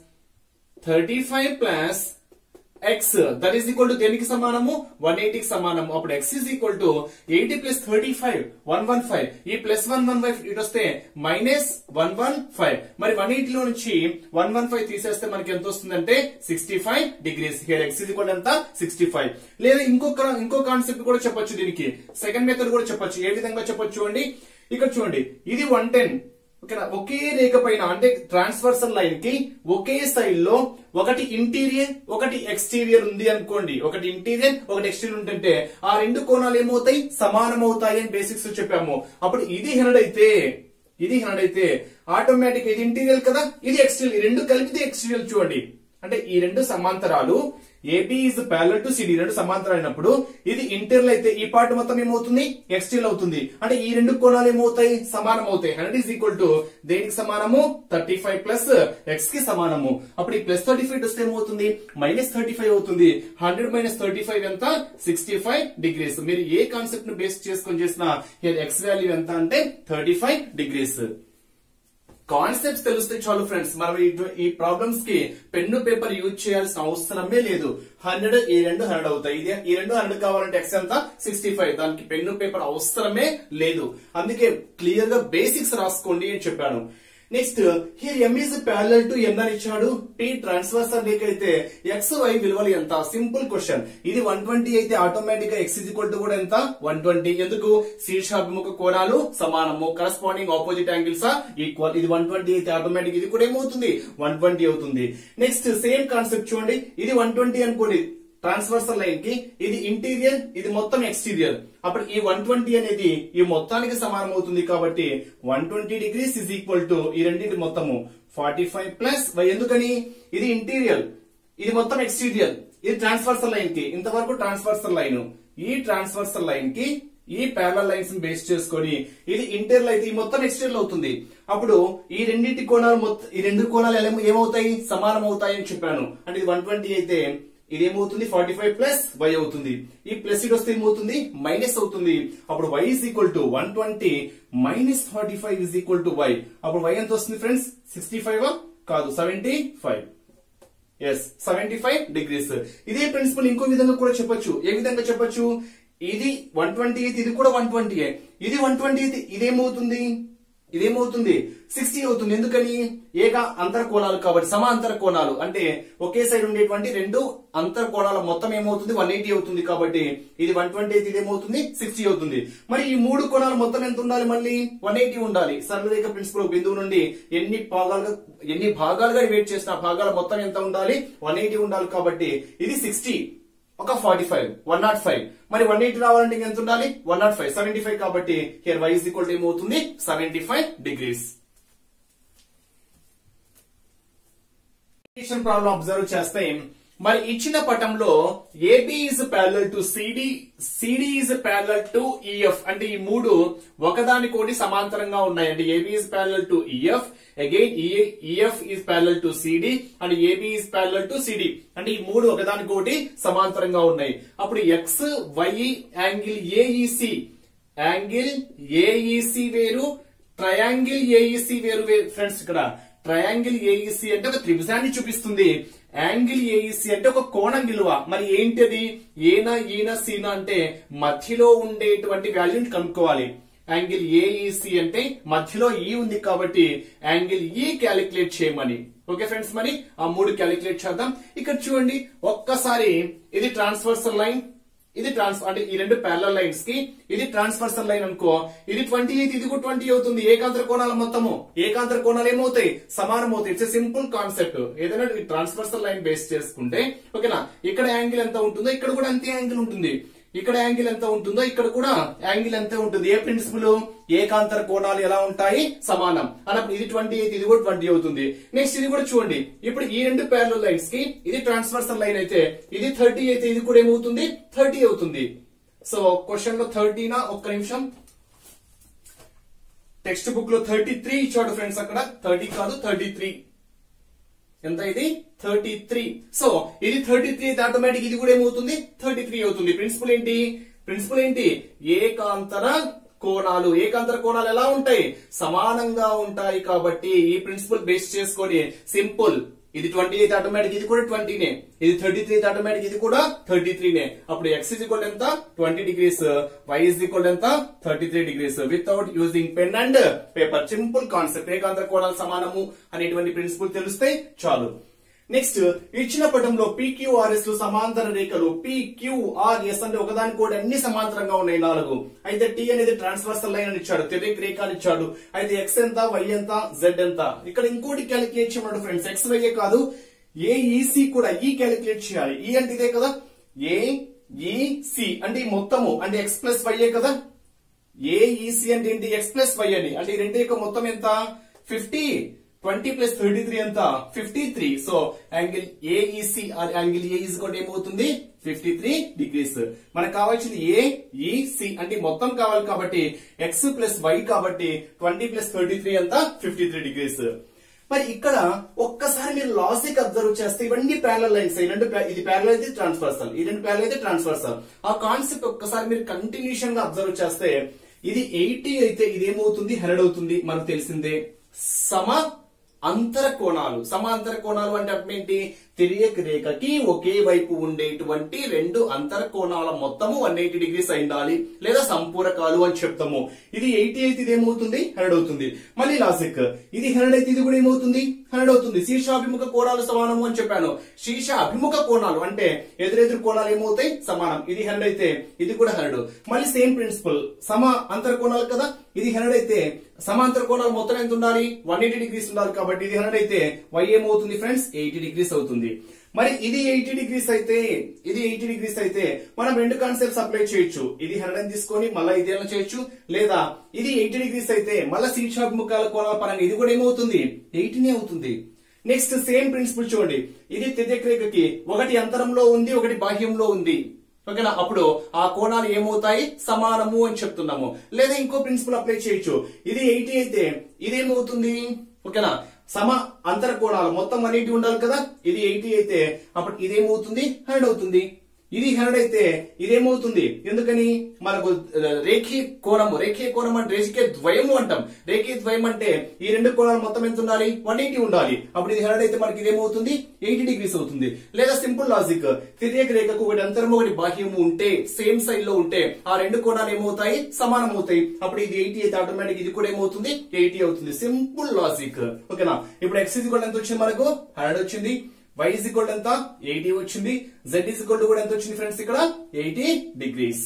thirty five plus X that is equal to దేనికి సమానము వన్ ఎయిటీకి సమానము అప్పుడు X is equal to eighty plus thirty five one one five ఈ ప్లస్ వన్ వన్ ఫైవ్ ఇటు వస్తే మైనస్ వన్ వన్ ఫైవ్ మరి one ఎయిటీలో నుంచి వన్ వన్ ఫైవ్ తీసేస్తే మనకి ఎంత వస్తుందంటే sixty five degrees here X is equal ఎంత సిక్స్టీ ఫైవ్ లేదా ఇంకొక ఇంకో కాన్సెప్ట్ కూడా చెప్పొచ్చు దీనికి సెకండ్ మెథడ్ కూడా చెప్పొచ్చు ఏ విధంగా చెప్పొచ్చు చూడండి ఇక్కడ చూడండి ఇది వన్ టెన్ ఓకేనా ఒకే రేఖ పైన అంటే ట్రాన్స్ఫర్సల్ లైన్ కి ఒకే సైడ్ లో ఒకటి ఇంటీరియర్ ఒకటి ఎక్స్టీరియర్ ఉంది అనుకోండి ఒకటి ఇంటీరియర్ ఒకటి ఎక్స్టీరియర్ ఉంటుంటే ఆ రెండు కోణాలు ఏమవుతాయి సమానం అవుతాయి అని బేసిక్స్ చెప్పాము అప్పుడు ఇది హండ్రెడ్ అయితే ఇది హండ్రెడ్ అయితే ఆటోమేటిక్ ఇది ఇంటీరియర్ కదా ఇది ఎక్స్టీరియర్ ఈ రెండు కలిపితే ఎక్స్టీరియర్ చూడండి అంటే ఈ రెండు సమాంతరాలు AB is parallel to CD రెండు సమాంతరం అయినప్పుడు ఇది ఇంటర్ల్ అయితే ఈ పార్ట్ మొత్తం ఏమవుతుంది ఎక్స్టీరియల్ అవుతుంది అంటే ఈ రెండు కోణాలు ఏమవుతాయి సమానం అవుతాయి హండ్రెడ్ ఈస్ ఈక్వల్ టు దేనికి సమానము థర్టీ ఫైవ్ ప్లస్ ఎక్స్ కి సమానము అప్పుడు ఈ ప్లస్ థర్టీ ఫైవ్ వస్తే ఏమవుతుంది మైనస్ థర్టీ ఫైవ్ అవుతుంది హండ్రెడ్ మైనస్ థర్టీ ఫైవ్ ఎంత సిక్స్టీ ఫైవ్ డిగ్రీస్ మీరు ఏ కాన్సెప్ట్ ను బేస్ చేసుకొని చేసిన ఎక్స్ వాల్యూ ఎంత అంటే థర్టీ ఫైవ్ డిగ్రీస్ కాన్సెప్ట్స్ తెలిస్తే చాలు ఫ్రెండ్స్ మనం ఈ- ఈ ప్రాబ్లమ్స్ కి పెన్ను పేపర్ యూజ్ చేయాల్సిన అవసరమే లేదు హండ్రెడ్ ఈ రెండు హండ్రెడ్ అవుతాయి ఇది ఈ రెండు హండ్రెడ్ కావాలంటే ఎక్స్ ఎంత సిక్స్టీ ఫైవ్ దానికి పెన్ను పేపర్ అవసరమే లేదు అందుకే క్లియర్ గా బేసిక్స్ రాసుకోండి అని చెప్పాను next here M is parallel to N అని ఇచ్చాడు టీ ట్రాన్స్వర్సల్ రేఖ అయితే ఎక్స్ వై విలువలు ఎంత సింపుల్ క్వశ్చన్ ఇది వన్ ట్వంటీ అయితే ఆటోమేటిక్ గా ఎక్స్ ఈక్వల్ టు కూడా ఎంత వన్ ట్వంటీ ఎందుకు శీర్షాభిముఖ కోణాలు సమానము కరస్పాండింగ్ ఆపోజిట్ యాంగిల్స్ ఈక్వల్ ఇది వన్ ట్వంటీ అయితే ఆటోమేటిక్ ఇది కూడా ఏమవుతుంది వన్ ట్వంటీ అవుతుంది నెక్స్ట్ సేమ్ కాన్సెప్ట్ చూడండి ఇది వన్ ట్వంటీ అనుకోండి ట్రాన్స్వర్సల్ లైన్ కి ఇది ఇంటీరియర్ ఇది మొత్తం ఎక్స్టీరియర్ అప్పుడు ఈ వన్ ట్వంటీ అనేది ఈ మొత్తానికి సమానం అవుతుంది కాబట్టి one twenty degrees is equal to ఈ రెండింటి మొత్తము ఫార్టీ ఫైవ్ ప్లస్ వై ఎందుకని ఇది ఇంటీరియర్ ఇది మొత్తం ఎక్స్టీరియర్ ఇది ట్రాన్స్వర్సల్ లైన్ కి ఇంతవరకు ట్రాన్స్వర్సల్ లైన్ ఈ ట్రాన్స్వర్సల్ లైన్ కి ఈ ప్యారల్ లైన్స్ బేస్ చేసుకొని ఇది ఇంటర్ల్ అయితే ఈ మొత్తం ఎక్స్టర్నల్ అవుతుంది అప్పుడు ఈ రెండింటి కోణాలు మొత్తం ఈ రెండు కోణాలు ఎలా- ఏమవుతాయి సమానం అవుతాయి అని చెప్పాను అంటే ఇది వన్ ట్వంటీ అయితే ఇది ఏమవుతుంది ఫార్టీ ఫైవ్ ప్లస్ వై అవుతుంది ఈ ప్లస్ ఇట్ వస్తే ఏమవుతుంది మైనస్ అవుతుంది అప్పుడు Y is equal to one twenty minus forty five is equal to Y అప్పుడు వై ఎంత వస్తుంది ఫ్రెండ్స్ సిక్స్టీ ఫైవ్ కాదు seventy five yes seventy five degrees ఇదే ప్రిన్సిపల్ ఇంకో విధంగా కూడా చెప్పొచ్చు ఏ విధంగా చెప్పొచ్చు ఇది వన్ ట్వంటీ అయితే ఇది కూడా వన్ ట్వంటీ ఇది వన్ ట్వంటీ అయితే ఇదేమవుతుంది ఇదేమవుతుంది సిక్స్టీ అవుతుంది ఎందుకని ఏక అంతర కోణాలు కాబట్టి సమాంతర కోణాలు అంటే ఒకే సైడ్ ఉండేటువంటి రెండు అంతర కోణాల మొత్తం ఏమవుతుంది వన్ ఎయిటీ అవుతుంది కాబట్టి ఇది వన్ ట్వంటీ అయితే ఇదేమవుతుంది సిక్స్టీ అవుతుంది మరి ఈ మూడు కోణాలు మొత్తం ఎంత ఉండాలి మళ్ళీ వన్ ఎయిటీ ఉండాలి సరళరేఖ ప్రిన్సిపల్ బిందువు నుండి ఎన్ని భాగాలుగా ఎన్ని భాగాలుగా డివైడ్ చేసిన ఆ భాగాల మొత్తం ఎంత ఉండాలి వన్ ఎయిటీ ఉండాలి కాబట్టి ఇది సిక్స్టీ ఒక forty five one not five మరి వన్ ఎయిటీ రావాలంటే ఇంక ఎంత ఉండాలి one not five seventy five కాబట్టి here y is equal to ఏమవుతుంది seventy five degrees problem observe చేస్తే మరి ఇచ్చిన పటంలో AB is parallel to CD CD is parallel to EF అంటే ఈ మూడు ఒకదానికోటి సమాంతరంగా ఉన్నాయి అంటే AB is parallel to EF again EF is parallel to CD and AB is parallel to CD అంటే ఈ మూడు ఒకదానికోటి సమాంతరంగా ఉన్నాయి అప్పుడు x y angle AEC angle AEC వేరు ట్రయాంగిల్ ఏఈసి వేరు ఫ్రెండ్స్ ఇక్కడ ట్రయాంగిల్ ఏఈసి అంటే ఒక త్రిభుజాన్ని చూపిస్తుంది యాంగిల్ ఏఈసి అంటే ఒక కోణం విలువ మరి ఏంటిది ఏనా ఈన సీనా అంటే మధ్యలో ఉండేటువంటి వాల్యూని కనుక్కోవాలి యాంగిల్ ఏఈసి అంటే మధ్యలో ఈ ఉంది కాబట్టి యాంగిల్ ఈ క్యాలిక్యులేట్ చేయమని ఓకే ఫ్రెండ్స్ మరి ఆ మూడు క్యాలిక్యులేట్ చేద్దాం ఇక్కడ చూడండి ఒక్కసారి ఇది ట్రాన్స్ఫర్సల్ లైన్ ఇది ట్రాన్స్ అంటే ఈ రెండు ప్యారల్ లైన్స్ కి ఇది ట్రాన్స్ఫర్సల్ లైన్ అనుకో ఇది ట్వంటీ ఎయిట్ ఇది కూడా ట్వంటీ అవుతుంది ఏకాంతర కోణాల మొత్తము ఏకాంతర కోణాలు ఏమవుతాయి సమానం అవుతాయి ఇట్స్ సింపుల్ కాన్సెప్ట్ ఏదైనా ట్రాన్స్ఫర్సల్ లైన్ బేస్ చేసుకుంటే ఓకేనా ఇక్కడ యాంగిల్ ఎంత ఉంటుందో ఇక్కడ కూడా అంతే యాంగిల్ ఉంటుంది ఇక్కడ యాంగిల్ ఎంత ఉంటుందో ఇక్కడ కూడా యాంగిల్ ఎంత ఉంటుంది ఏ ప్రిన్సిపల్ ఏకాంతర కోణాలు ఎలా ఉంటాయి సమానం అన్నప్పుడు ఇది ట్వంటీ అయితే ఇది కూడా ట్వంటీ అవుతుంది నెక్స్ట్ ఇది కూడా చూడండి ఇప్పుడు ఈ రెండు ప్యారల్ లైన్స్ కి ఇది ట్రాన్స్ఫర్సల్ లైన్ అయితే ఇది థర్టీ అయితే ఇది కూడా ఏమవుతుంది థర్టీ అవుతుంది సో క్వశ్చన్ లో థర్టీనా ఒక్క నిమిషం టెక్స్ట్ బుక్ లో థర్టీ త్రీ ఇచ్చాడు ఫ్రెండ్స్ అక్కడ థర్టీ కాదు థర్టీ త్రీ ఎంత ఇది థర్టీ త్రీ సో ఇది థర్టీ త్రీ అయితే ఆటోమేటిక్ ఇది కూడా ఏమవుతుంది థర్టీ త్రీ అవుతుంది ప్రిన్సిపల్ ఏంటి ప్రిన్సిపల్ ఏంటి ఏకాంతర కోణాలు ఏకాంతర కోణాలు ఎలా ఉంటాయి సమానంగా ఉంటాయి కాబట్టి ఈ ప్రిన్సిపల్ బేస్ చేసుకొని సింపుల్ ఇది ట్వంటీ అయితే ఆటోమేటిక్ ఇది కూడా ట్వంటీనే ఇది థర్టీ త్రీ అయితే ఆటోమేటిక్ ఇది కూడా థర్టీ త్రీనే అప్పుడు ఎక్స్ ఇస్ ఈక్వల్ ఎంత twenty degrees y is equal ఎంత thirty three degrees without using pen and paper simple concept ఏకాంతర కోణాలు సమానము అనేటువంటి ప్రిన్సిపల్ తెలిస్తే చాలు నెక్స్ట్ ఇచ్చిన పటంలో పిక్యూఆర్ఎస్ లు సమాంతర రేఖలు పిక్యూఆర్ఎస్ అంటే ఒకదాని కూడా అన్ని సమాంతరంగా ఉన్నాయి నాలుగు అయితే టీ అనేది ట్రాన్స్వర్సల్ లైన్ అని ఇచ్చాడు తిరిగి రేఖ అని ఇచ్చాడు అయితే ఎక్స్ ఎంత వై ఎంత జెడ్ ఎంత ఇక్కడ ఇంకోటి క్యాలిక్యులేట్ చేయమన్నాడు ఫ్రెండ్స్ ఎక్స్ వై కాదు ఏ ఈసీ కూడా ఈ క్యాలిక్యులేట్ చేయాలి ఈ అంటే ఇదే కదా ఏ ఈసి అంటే ఈ మొత్తము అంటే ఎక్స్ ప్లస్ వై కదా ఏఈసి అంటే ఏంటి ఎక్స్ ప్లస్ వై అని అంటే ఈ రెండు యొక్క మొత్తం ఎంత fifty twenty plus thirty three ఎంత fifty three so angle AEC angle A is కూడా ఏమవుతుంది ఫిఫ్టీ త్రీ డిగ్రీస్ మనకు కావాల్సింది ఏఈసి అంటే మొత్తం కావాలి కాబట్టి ఎక్స్ ప్లస్ వై కాబట్టి ట్వంటీ ప్లస్ థర్టీ త్రీ ఎంత ఫిఫ్టీ త్రీ డిగ్రీస్ మరి ఇక్కడ ఒక్కసారి మీరు లాజిక్ అబ్జర్వ్ చేస్తే ఇవన్నీ ప్యారల్ లైన్స్ ఈ రెండు pa- ఇది ప్యారల్ అయితే ట్రాన్స్ఫర్సల్ ఈ రెండు ప్యారల్ అయితే ట్రాన్స్ఫర్సల్ ఆ కాన్సెప్ట్ ఒక్కసారి మీరు కంటిన్యూషన్ గా అబ్జర్వ్ చేస్తే ఇది ఎయిటీ అయితే ఇదేమవుతుంది హండ్రెడ్ అవుతుంది మనకు తెలిసిందే సమ అంతర కోణాలు సమాంతర కోణాలు అంటే అర్థం ఏంటి తిరియక రేఖకి ఒకే వైపు ఉండేటువంటి రెండు అంతర కోణాల మొత్తము వన్ ఎయిటీ డిగ్రీస్ అయిండాలి లేదా సంపూరకాలు అని చెప్తాము ఇది ఎయిటీ అయితే ఇది ఏమవుతుంది హండ్రెడ్ అవుతుంది మళ్ళీ లాజిక్ ఇది హండ్రెడ్ అయితే ఇది కూడా ఏమవుతుంది హండ్రెడ్ అవుతుంది శీర్షాభిముఖ కోణాలు సమానము అని చెప్పాను శీర్ష అభిముఖ కోణాలు అంటే ఎదురెదురు కోణాలు ఏమవుతాయి సమానం ఇది హండ్రెడ్ అయితే ఇది కూడా హండ్రెడ్ మళ్ళీ సేమ్ ప్రిన్సిపల్ సమ అంతర కోణాలు కదా ఇది హండ్రెడ్ అయితే సమాంతర కోణాలు మొత్తం ఎంత ఉండాలి వన్ ఎయిటీ డిగ్రీస్ ఉండాలి కాబట్టి ఇది హండ్రెడ్ అయితే వై ఏమవుతుంది ఫ్రెండ్స్ ఎయిటీ డిగ్రీస్ అవుతుంది మరి ఇది ఎయిటీ డిగ్రీస్ అయితే ఇది ఎయిటీ డిగ్రీస్ అయితే మనం రెండు కాన్సెప్ట్స్ అప్లై చేయొచ్చు ఇది హండ్రెడ్ తీసుకొని మళ్ళీ ఇదేనా చేయొచ్చు లేదా ఇది ఎయిటీ డిగ్రీస్ అయితే మళ్ళీ శీర్షాభిముఖాల కోణాల పరంగా ఇది కూడా ఏమవుతుంది ఎయిటీనే అవుతుంది నెక్స్ట్ సేమ్ ప్రిన్సిపల్ చూడండి ఇది తిర్యక రేఖకి ఒకటి అంతరంలో ఉంది ఒకటి బాహ్యంలో ఉంది ఓకేనా అప్పుడు ఆ కోణాలు ఏమవుతాయి సమానము అని చెప్తున్నాము లేదా ఇంకో ప్రిన్సిపల్ అప్లై చేయొచ్చు ఇది ఎయిటీ అయితే ఇదేమవుతుంది ఓకేనా సమ అంతర కోణాలు మొత్తం అన్నిటి ఉండాలి కదా ఇది ఎయిటీ అయితే అప్పుడు ఇదేమవుతుంది హండ్రెడ్ అవుతుంది ఇది హండ్రెడ్ అయితే ఇదేమవుతుంది ఎందుకని మనకు ఆ, రేఖీయ కోణము రేఖీయ కోణం అంటే రేఖీయ ద్వయము అంటాం రేఖీయ ద్వయం అంటే ఈ రెండు కోణాలు మొత్తం ఎంత ఉండాలి వన్ ఎయిటీ ఉండాలి అప్పుడు ఇది హండ్రెడ్ అయితే మనకి ఇదేమవుతుంది ఎయిటీ డిగ్రీస్ అవుతుంది లేదా సింపుల్ లాజిక్ తిర్యక రేఖకు ఒకటి అంతరము ఒకటి బాహ్యము ఉంటే సేమ్ సైడ్ లో ఉంటే ఆ రెండు కోణాలు ఏమవుతాయి సమానం అవుతాయి అప్పుడు ఇది ఎయిటీ అయితే ఆటోమేటిక్ ఇది కూడా ఏమవుతుంది ఎయిటీ అవుతుంది సింపుల్ లాజిక్ ఓకేనా ఇప్పుడు ఎక్స్ ఇది కూడా ఎంత వచ్చింది మనకు హండ్రెడ్ వచ్చింది వై ఇజ్ ఈక్వల్ ఎంత ఎయిటీ వచ్చింది జెడ్ ఇజ్ ఈక్వల్ కూడా ఎంత వచ్చింది ఫ్రెండ్స్ ఇక్కడ ఎయిటీ డిగ్రీస్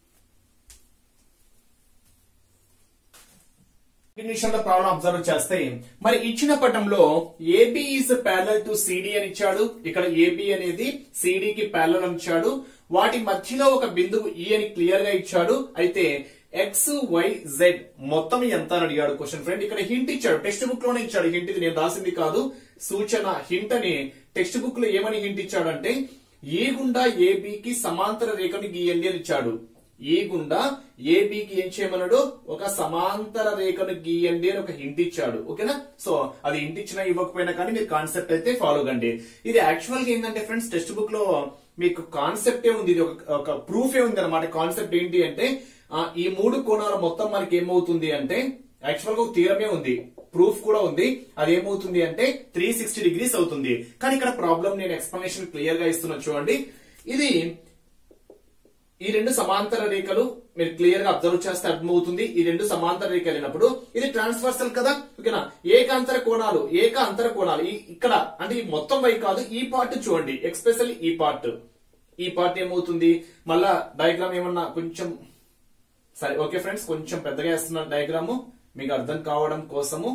లో ప్రాబ్లం అబ్జర్వ్ చేస్తే మరి ఇచ్చిన పటంలో AB is parallel to CD అని ఇచ్చాడు ఇక్కడ ఏబి అనేది సిడి కి ప్యారల్ అని ఇచ్చాడు వాటి మధ్యలో ఒక బిందువు ఈ అని క్లియర్ గా ఇచ్చాడు అయితే ఎక్స్ వై జెడ్ మొత్తం ఎంత అని అడిగాడు క్వశ్చన్ ఫ్రెండ్ ఇక్కడ హింట్ ఇచ్చాడు టెక్స్ట్ బుక్ లోనే ఇచ్చాడు హింట్ ఇది నేను రాసింది కాదు సూచన హింట్ అని టెక్స్ట్ బుక్ లో ఏమని హింట్ ఇచ్చాడంటే ఏ గుండా ఏబికి సమాంతర రేఖను గీయండి అని ఇచ్చాడు ఏ గుండా ఏబికి ఏం చేయమన్నాడు ఒక సమాంతర రేఖను గీయండి అని ఒక హింట్ ఇచ్చాడు ఓకేనా సో అది హింట్ ఇచ్చినా ఇవ్వకపోయినా కానీ మీరు కాన్సెప్ట్ అయితే ఫాలో కండి ఇది యాక్చువల్ గా ఏంటంటే ఫ్రెండ్స్ టెక్స్ట్ బుక్ లో మీకు కాన్సెప్టే ఉంది ఇది ఒక ఒక ప్రూఫే ఉంది అనమాట కాన్సెప్ట్ ఏంటి అంటే ఆ, ఈ మూడు కోణాల మొత్తం మనకి ఏమవుతుంది అంటే యాక్చువల్ గా ఒక థీరమే ఉంది ప్రూఫ్ కూడా ఉంది అది ఏమవుతుంది అంటే త్రీ సిక్స్టీ డిగ్రీస్ అవుతుంది కానీ ఇక్కడ ప్రాబ్లం నేను ఎక్స్ప్లెనేషన్ క్లియర్ గా ఇస్తున్నా చూడండి ఇది ఈ రెండు సమాంతర రేఖలు మీరు క్లియర్ గా అబ్జర్వ్ చేస్తే అర్థమవుతుంది ఈ రెండు సమాంతర రేఖలు అయినప్పుడు ఇది ట్రాన్స్వర్సల్ కదా ఓకేనా ఏకాంతర కోణాలు ఏక అంతర కోణాలు ఈ- ఇక్కడ అంటే ఈ మొత్తం వై కాదు ఈ పార్ట్ చూడండి ఎక్స్పెషల్లీ ఈ పార్ట్ ఈ పార్ట్ ఏమవుతుంది మళ్ళా డయాగ్రామ్ ఏమన్నా కొంచెం సరే ఓకే ఫ్రెండ్స్ కొంచెం పెద్దగా వేస్తున్న డయాగ్రాము మీకు అర్థం కావడం కోసము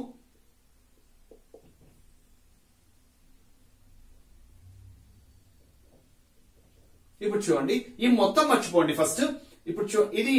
ఇప్పుడు చూడండి ఈ మొత్తం మర్చిపోండి ఫస్ట్ ఇప్పుడు చూ ఇది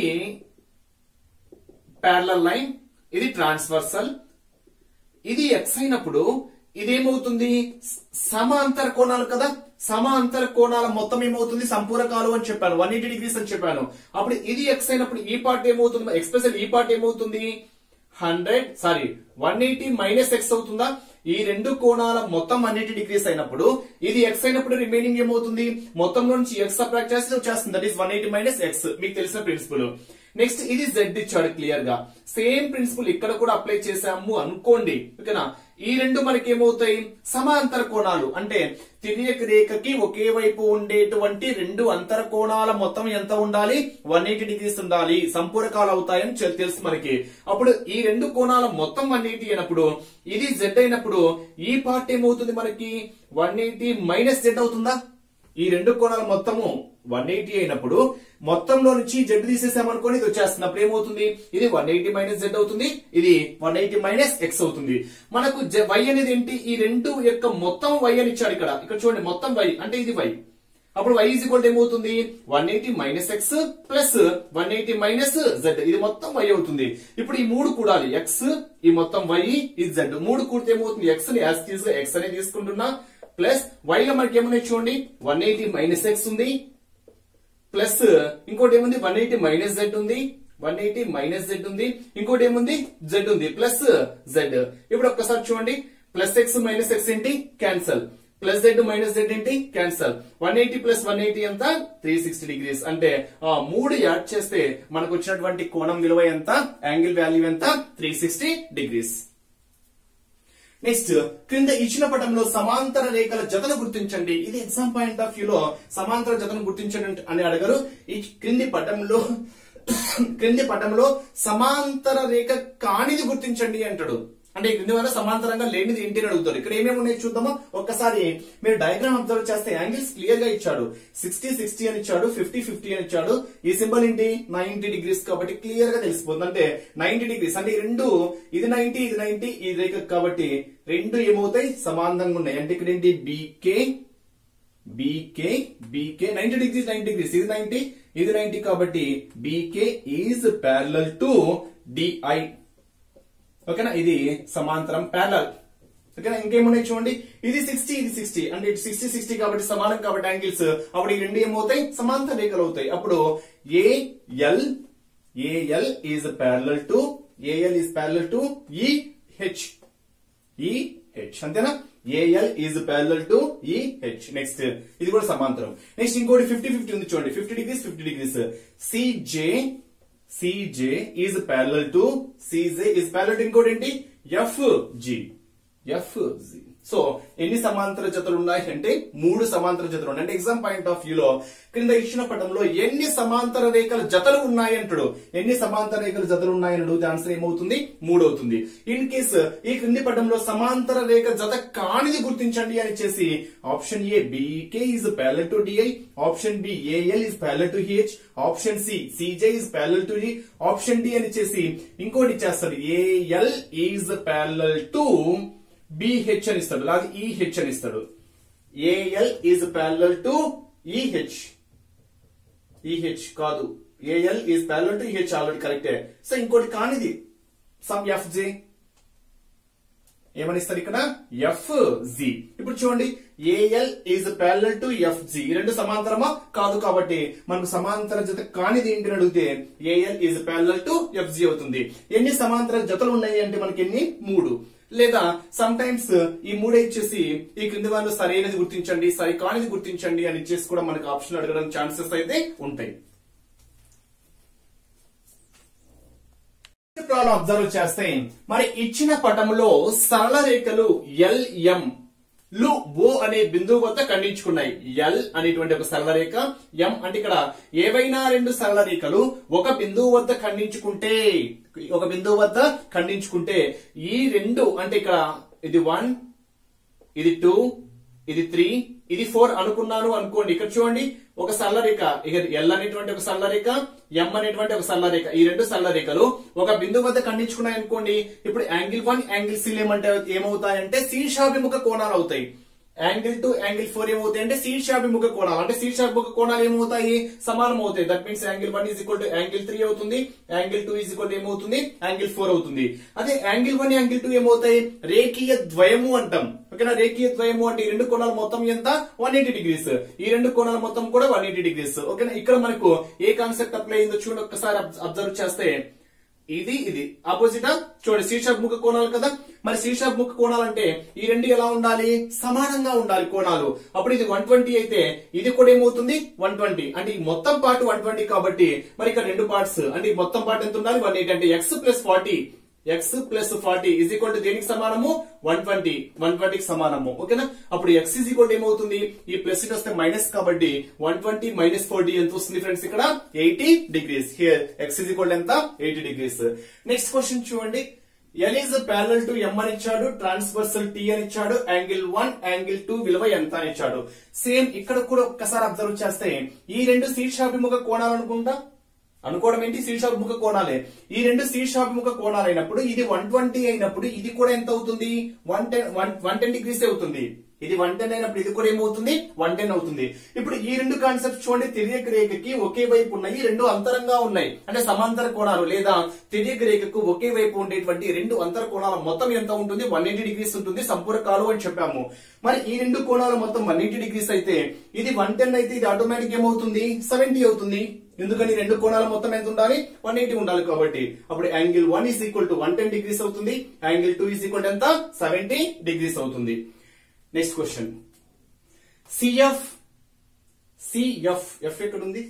ప్యారలల్ లైన్ ఇది ట్రాన్స్వర్సల్ ఇది ఎక్స్ అయినప్పుడు ఇదేమవుతుంది స- సమాంతర కోణాలు కదా సమాంతర కోణాల మొత్తం ఏమవుతుంది సంపూరకాలు అని చెప్పాను వన్ ఎయిటీ డిగ్రీస్ అని చెప్పాను అప్పుడు ఇది ఎక్స్ అయినప్పుడు ఈ పార్ట్ ఏమవుతుంది ఎక్స్ప్రెషన్ ఈ పార్ట్ ఏమవుతుంది hundred sorry one eighty minus x అవుతుందా ఈ రెండు కోణాల మొత్తం వన్ ఎయిటీ డిగ్రీస్ అయినప్పుడు ఇది ఎక్స్ అయినప్పుడు రిమైనింగ్ ఏమవుతుంది మొత్తంలో నుంచి ఎక్స్ సబ్ట్రాక్ట్ చేస్తే వచ్చేస్తుంది that is one eighty minus x మీకు తెలిసిన ప్రిన్సిపల్ నెక్స్ట్ ఇది జెడ్ ఇచ్చాడు క్లియర్ గా సేమ్ ప్రిన్సిపల్ ఇక్కడ కూడా అప్లై చేసాము అనుకోండి ఓకేనా ఈ రెండు మనకి ఏమవుతాయి సమాంతర కోణాలు అంటే తిరియక రేఖకి ఒకే వైపు ఉండేటువంటి రెండు అంతర కోణాల మొత్తం ఎంత ఉండాలి వన్ ఎయిటీ డిగ్రీస్ ఉండాలి సంపూరకాలు అవుతాయని చె- తెలుసు మనకి అప్పుడు ఈ రెండు కోణాల మొత్తం వన్ ఎయిటీ అయినప్పుడు ఇది జెడ్ అయినప్పుడు ఈ పార్ట్ ఏమవుతుంది మనకి వన్ ఎయిటీ మైనస్ జెడ్ అవుతుందా ఈ రెండు కోణాల మొత్తము వన్ ఎయిటీ అయినప్పుడు మొత్తంలో నుంచి జెడ్ తీసేసామనుకోని ఇది వచ్చేస్తుంది అప్పుడు ఏమవుతుంది ఇది వన్ ఎయిటీ మైనస్ జెడ్ అవుతుంది ఇది వన్ ఎయిటీ మైనస్ ఎక్స్ అవుతుంది మనకు వై అనేది ఏంటి ఈ రెండు యొక్క మొత్తం వై అని ఇచ్చాడు ఇక్కడ ఇక్కడ చూడండి మొత్తం వై అంటే ఇది వై అప్పుడు వై ఈజ్ ఈక్వల్ ఏమవుతుంది one eighty minus x plus one eighty minus z ఇది మొత్తం వై అవుతుంది ఇప్పుడు ఈ మూడు కూడాలి ఎక్స్ ఈ మొత్తం వై ఇది జెడ్ మూడు కూడితే ఏమవుతుంది ఎక్స్ ని యాజ్ తీసు ఎక్స్ అనేది తీసుకుంటున్నా ప్లస్ వై లో మనకి ఏమున్నాయి చూడండి వన్ ఎయిటీ మైనస్ ఎక్స్ ఉంది ప్లస్ ఇంకోటి ఏముంది వన్ ఎయిటీ మైనస్ జెడ్ ఉంది వన్ ఎయిటీ మైనస్ జెడ్ ఉంది ఇంకోటి ఏముంది జెడ్ ఉంది ప్లస్ జెడ్ ఇప్పుడు ఒక్కసారి చూడండి ప్లస్ ఎక్స్ మైనస్ ఎక్స్ ఏంటి cancel plus z minus z ఏంటి cancel one eighty plus one eighty ఎంత త్రీ సిక్స్టీ డిగ్రీస్ అంటే ఆ మూడు యాడ్ చేస్తే మనకు వచ్చినటువంటి కోణం విలువ ఎంత యాంగిల్ వాల్యూ ఎంత త్రీ సిక్స్టీ డిగ్రీస్ నెక్స్ట్ క్రింద ఇచ్చిన పటంలో సమాంతర రేఖల జతను గుర్తించండి ఇది ఎగ్జామ్ పాయింట్ ఆఫ్ వ్యూ లో సమాంతర జతను గుర్తించండి అని అడగరు ఈ క్రింది పటంలో క్రింది పటంలో సమాంతర రేఖ కానిది గుర్తించండి అంటాడు అంటే ఈ క్రింది వల్ల సమాంతరంగా లేనిది ఏంటి అని అడుగుతారు ఇక్కడ ఏమేమి ఉన్నాయి చూద్దామా ఒక్కసారి మీరు డయాగ్రామ్ అబ్జర్వ్ చేస్తే యాంగిల్స్ క్లియర్ గా ఇచ్చాడు సిక్స్టీ సిక్స్టీ అని ఇచ్చాడు ఫిఫ్టీ ఫిఫ్టీ అని ఇచ్చాడు ఈ సింబల్ ఏంటి నైన్టీ డిగ్రీస్ కాబట్టి క్లియర్ గా తెలిసిపోతుంది అంటే నైన్టీ డిగ్రీస్ అంటే ఈ రెండు ఇది నైన్టీ ఇది నైన్టీ ఈ రేఖ కాబట్టి రెండు ఏమవుతాయి సమాంతంగా ఉన్నాయి అంటే ఇక్కడ ఏంటి BK BK BK ninety degrees ninety degrees ఇది నైన్టీ ఇది నైన్టీ కాబట్టి BK is parallel to DI ఓకేనా ఇది సమాంతరం ప్యారలల్ ఓకేనా ఇంకేమున్నాయి చూడండి ఇది సిక్స్టీ ఇది సిక్స్టీ అంటే ఇటు సిక్స్టీ సిక్స్టీ కాబట్టి సమానం కాబట్టి యాంగిల్స్ అప్పుడు ఈ రెండు ఏమవుతాయి సమాంతర రేఖలు అవుతాయి అప్పుడు AL AL is parallel to AL is parallel to EH EH అంతేనా AL is parallel to EH next ఇది కూడా సమాంతరం నెక్స్ట్ ఇంకోటి ఫిఫ్టీ ఫిఫ్టీ ఉంది చూడండి fifty degrees fifty degrees CJ CJ is parallel to CJ is parallel to ఇంకోటి ఏంటి F G F G so ఎన్ని సమాంతర జతలు ఉన్నాయి అంటే మూడు సమాంతర జతలు ఉన్నాయి అంటే ఎగ్జామ్ పాయింట్ ఆఫ్ వ్యూ లో క్రింద ఇచ్చిన పటంలో ఎన్ని సమాంతర రేఖల జతలు ఉన్నాయి అంటాడు ఎన్ని సమాంతర రేఖల జతలు ఉన్నాయని అడిగితే ఆన్సర్ ఏమవుతుంది మూడు అవుతుంది ఇన్ కేస్ ఈ క్రింది పటంలో సమాంతర రేఖ జత కానిది గుర్తించండి అని చేసి option A BK is parallel to DI option B AL is parallel to H option C CJ is parallel to D option D అని చేసి ఇంకోటి ఇచ్చేస్తాడు AL is parallel to BH అని ఇస్తాడు లేదా ఈహెచ్ అని ఇస్తాడు AL is parallel to EH EH కాదు AL is parallel to EH already కరెక్టే సో ఇంకోటి కానిది సమ్ ఎఫ్ జే ఏమని ఇస్తారు ఇక్కడ ఎఫ్ జి ఇప్పుడు చూడండి AL is parallel to F G ఈ రెండు సమాంతరమా కాదు కాబట్టి మనకు సమాంతర జత కానిది ఏంటి అని అడిగితే AL is parallel to F G అవుతుంది ఎన్ని సమాంతర జతలు ఉన్నాయి అంటే మనకి ఎన్ని మూడు లేదా సమ్ టైమ్స్ ఈ మూడే ఇచ్చేసి ఈ క్రింది వాళ్ళు సరైనది గుర్తించండి సరి కానిది గుర్తించండి అని ఇచ్చేసి కూడా మనకు ఆప్షన్ అడగడం ఛాన్సెస్ అయితే ఉంటాయి ప్రాబ్లం అబ్జర్వ్ చేస్తే మరి ఇచ్చిన పటంలో సరళ రేఖలు ఎల్ఎం లు ఓ అనే బిందువు వద్ద ఖండించుకున్నాయి ఎల్ అనేటువంటి ఒక సరళ రేఖ ఎం అంటే ఇక్కడ ఏవైనా రెండు సరళ రేఖలు ఒక బిందువు వద్ద ఖండించుకుంటే ఒక బిందువు వద్ద ఖండించుకుంటే ఈ రెండు అంటే ఇక్కడ ఇది వన్ ఇది టూ ఇది త్రీ ఇది ఫోర్ అనుకున్నాను అనుకోండి ఇక్కడ చూడండి ఒక సరళ రేఖ ఇక ఎల్ అనేటువంటి ఒక సరళ రేఖ ఎం అనేటువంటి ఒక సరళ రేఖ ఈ రెండు సరళ రేఖలు ఒక బిందువు వద్ద ఖండించుకున్నాయి అనుకోండి ఇప్పుడు యాంగిల్ వన్ యాంగిల్ సి ఏమంటే ఏమవుతాయంటే శీర్షాభిముఖ కోణాలు అవుతాయి యాంగిల్ టూ యాంగిల్ ఫోర్ ఏమవుతాయి అంటే శీర్షాభిముఖ కోణాలు అంటే శీర్షాభిముఖ కోణాలు ఏమవుతాయి సమానం అవుతాయి that means angle one is equal to angle three అవుతుంది యాంగిల్ టూ ఈజ్ ఈక్వల్ ఏమవుతుంది యాంగిల్ ఫోర్ అవుతుంది అదే యాంగిల్ వన్ యాంగిల్ టూ ఏమవుతాయి రేఖీయ ద్వయము అంటాం ఓకేనా రేఖీయ ద్వయము అంటే ఈ రెండు కోణాలు మొత్తం ఎంత వన్ ఎయిటీ డిగ్రీస్ ఈ రెండు కోణాలు మొత్తం కూడా వన్ ఎయిటీ డిగ్రీస్ ఓకేనా ఇక్కడ మనకు ఏ కాన్సెప్ట్ అప్లై అయిందో చూడండి ఒక్కసారి అబ్జర్వ్ చేస్తే ఇది ఇది ఆపోజిట్ చూడండి శీర్షాభిముఖ కోణాలు కదా మరి శీర్షాభిముఖ కోణాలు అంటే ఈ రెండు ఎలా ఉండాలి సమానంగా ఉండాలి కోణాలు అప్పుడు ఇది వన్ ట్వంటీ అయితే ఇది కూడా ఏమవుతుంది వన్ ట్వంటీ అంటే ఈ మొత్తం పార్ట్ వన్ ట్వంటీ కాబట్టి మరి ఇక్కడ రెండు పార్ట్స్ అంటే ఈ మొత్తం పార్ట్ ఎంత ఉండాలి వన్ ఎయిటీ అంటే x plus forty x plus forty is equal to దేనికి సమానము వన్ ట్వంటీ వన్ ట్వంటీకి సమానము ఓకేనా అప్పుడు ఎక్స్ ఈజ్ ఈక్వల్ ఏమవుతుంది ఈ ప్లస్ ఇట్ వస్తే మైనస్ కాబట్టి వన్ ట్వంటీ మైనస్ ఫార్టీ ఎంత వస్తుంది ఫ్రెండ్స్ ఇక్కడ eighty degrees here X is equal ఎంత ఎయిటీ డిగ్రీస్ నెక్స్ట్ క్వశ్చన్ చూడండి L is parallel to M అని ఇచ్చాడు ట్రాన్స్వర్సల్ టీ అని ఇచ్చాడు యాంగిల్ వన్ యాంగిల్ టూ విలువ ఎంత అని ఇచ్చాడు సేమ్ ఇక్కడ కూడా ఒక్కసారి అబ్జర్వ్ చేస్తే ఈ రెండు శీర్షాభిముఖ కోణాలు అనుకుంటా అనుకోవడం ఏంటి శీర్షాభిముఖ కోణాలే ఈ రెండు శీర్షాభిముఖ కోణాలు అయినప్పుడు ఇది వన్ ట్వంటీ అయినప్పుడు ఇది కూడా ఎంత అవుతుంది one ten one one ten degrees అవుతుంది ఇది వన్ టెన్ అయినప్పుడు ఇది కూడా ఏమవుతుంది వన్ టెన్ అవుతుంది ఇప్పుడు ఈ రెండు కాన్సెప్ట్స్ చూడండి తిరియక రేఖకి ఒకే వైపు ఉన్నాయి రెండు అంతరంగా ఉన్నాయి అంటే సమాంతర కోణాలు లేదా తిరియక రేఖకు ఒకే వైపు ఉండేటువంటి రెండు అంతర కోణాల మొత్తం ఎంత ఉంటుంది వన్ ఎయిటీ డిగ్రీస్ ఉంటుంది సంపూరకాలు అని చెప్పాము మరి ఈ రెండు కోణాలు మొత్తం వన్ ఎయిటీ డిగ్రీస్ అయితే ఇది వన్ టెన్ అయితే ఇది ఆటోమేటిక్ ఏమవుతుంది సెవెంటీ అవుతుంది ఎందుకని రెండు కోణాల మొత్తం ఎంత ఉండాలి వన్ ఎయిటీ ఉండాలి కాబట్టి అప్పుడు angle one is equal to one ten degrees అవుతుంది యాంగిల్ టూ ఈజ్ ఈక్వల్ ఎంత సెవెంటీ డిగ్రీస్ అవుతుంది next question CF CF F ఎక్కడ ఉంది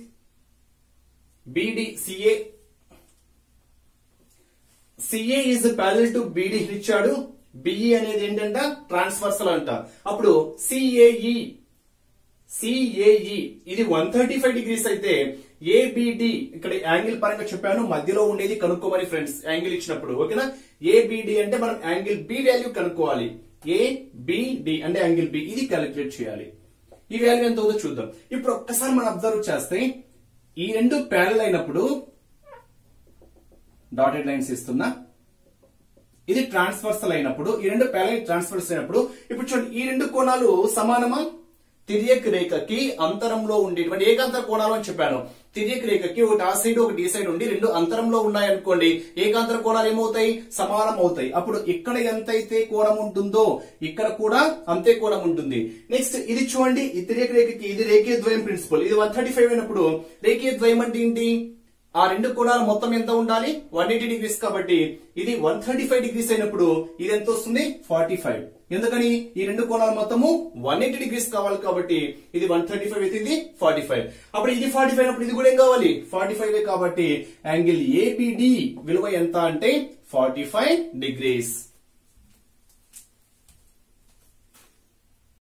BD CA CA is parallel to BD ఇచ్చాడు బిఈ అనేది ఏంటంట ట్రాన్స్వర్సల్ అంట అప్పుడు సిఏఈ సిఏఈ ఇది వన్ థర్టీ ఫైవ్ డిగ్రీస్ అయితే ఏబిడి ఇక్కడ యాంగిల్ పరంగా చెప్పాను మధ్యలో ఉండేది కనుక్కోమని ఫ్రెండ్స్ యాంగిల్ ఇచ్చినప్పుడు ఓకేనా ఏబిడి అంటే మనం యాంగిల్ బి వాల్యూ కనుక్కోవాలి ఏబిడి అంటే యాంగిల్ బి ఇది క్యాలిక్యులేట్ చేయాలి ఈ వాల్యూ ఎంత అవుతుందో చూద్దాం ఇప్పుడు ఒక్కసారి మనం అబ్జర్వ్ చేస్తే ఈ రెండు ప్యారల్ అయినప్పుడు డాటెడ్ లైన్స్ ఇస్తున్నా ఇది ట్రాన్స్ఫర్సల్ అయినప్పుడు ఈ రెండు ప్యారల్ ట్రాన్స్ఫర్స్ అయినప్పుడు ఇప్పుడు చూడండి ఈ రెండు కోణాలు సమానమా తిరియక్ రేఖకి అంతరంలో ఉండేటువంటి ఏకాంతర కోణాలు అని చెప్పాను తిరియక్ రేఖకి ఒకటి ఆ సైడ్ ఒకటి ఈ సైడ్ ఉండి రెండు అంతరంలో ఉన్నాయనుకోండి ఏకాంతర కోణాలు ఏమవుతాయి సమానం అవుతాయి అప్పుడు ఇక్కడ ఎంతైతే కోణం ఉంటుందో ఇక్కడ కూడా అంతే కోణం ఉంటుంది నెక్స్ట్ ఇది చూడండి ఈ తిరియక్ రేఖకి ఇది రేఖీయ ద్వయం ప్రిన్సిపల్ ఇది వన్ థర్టీ ఫైవ్ అయినప్పుడు రేఖీయ ద్వయం అంటే ఏంటి ఆ రెండు కోణాలు మొత్తం ఎంత ఉండాలి వన్ ఎయిటీ డిగ్రీస్ కాబట్టి ఇది వన్ థర్టీ ఫైవ్ డిగ్రీస్ అయినప్పుడు ఇది ఎంత వస్తుంది ఫార్టీ ఫైవ్ ఎందుకని ఈ రెండు కోణాలు మొత్తము వన్ ఎయిటీ డిగ్రీస్ కావాలి కాబట్టి ఇది వన్ థర్టీ ఫైవ్ అయితే ఇది ఫార్టీ ఫైవ్ అప్పుడు ఇది ఫార్టీ ఫైవ్ అయినప్పుడు ఇది కూడా ఏం కావాలి ఫార్టీ ఫైవ్ కాబట్టి యాంగిల్ ఏబిడి విలువ ఎంత అంటే ఫార్టీ ఫైవ్ డిగ్రీస్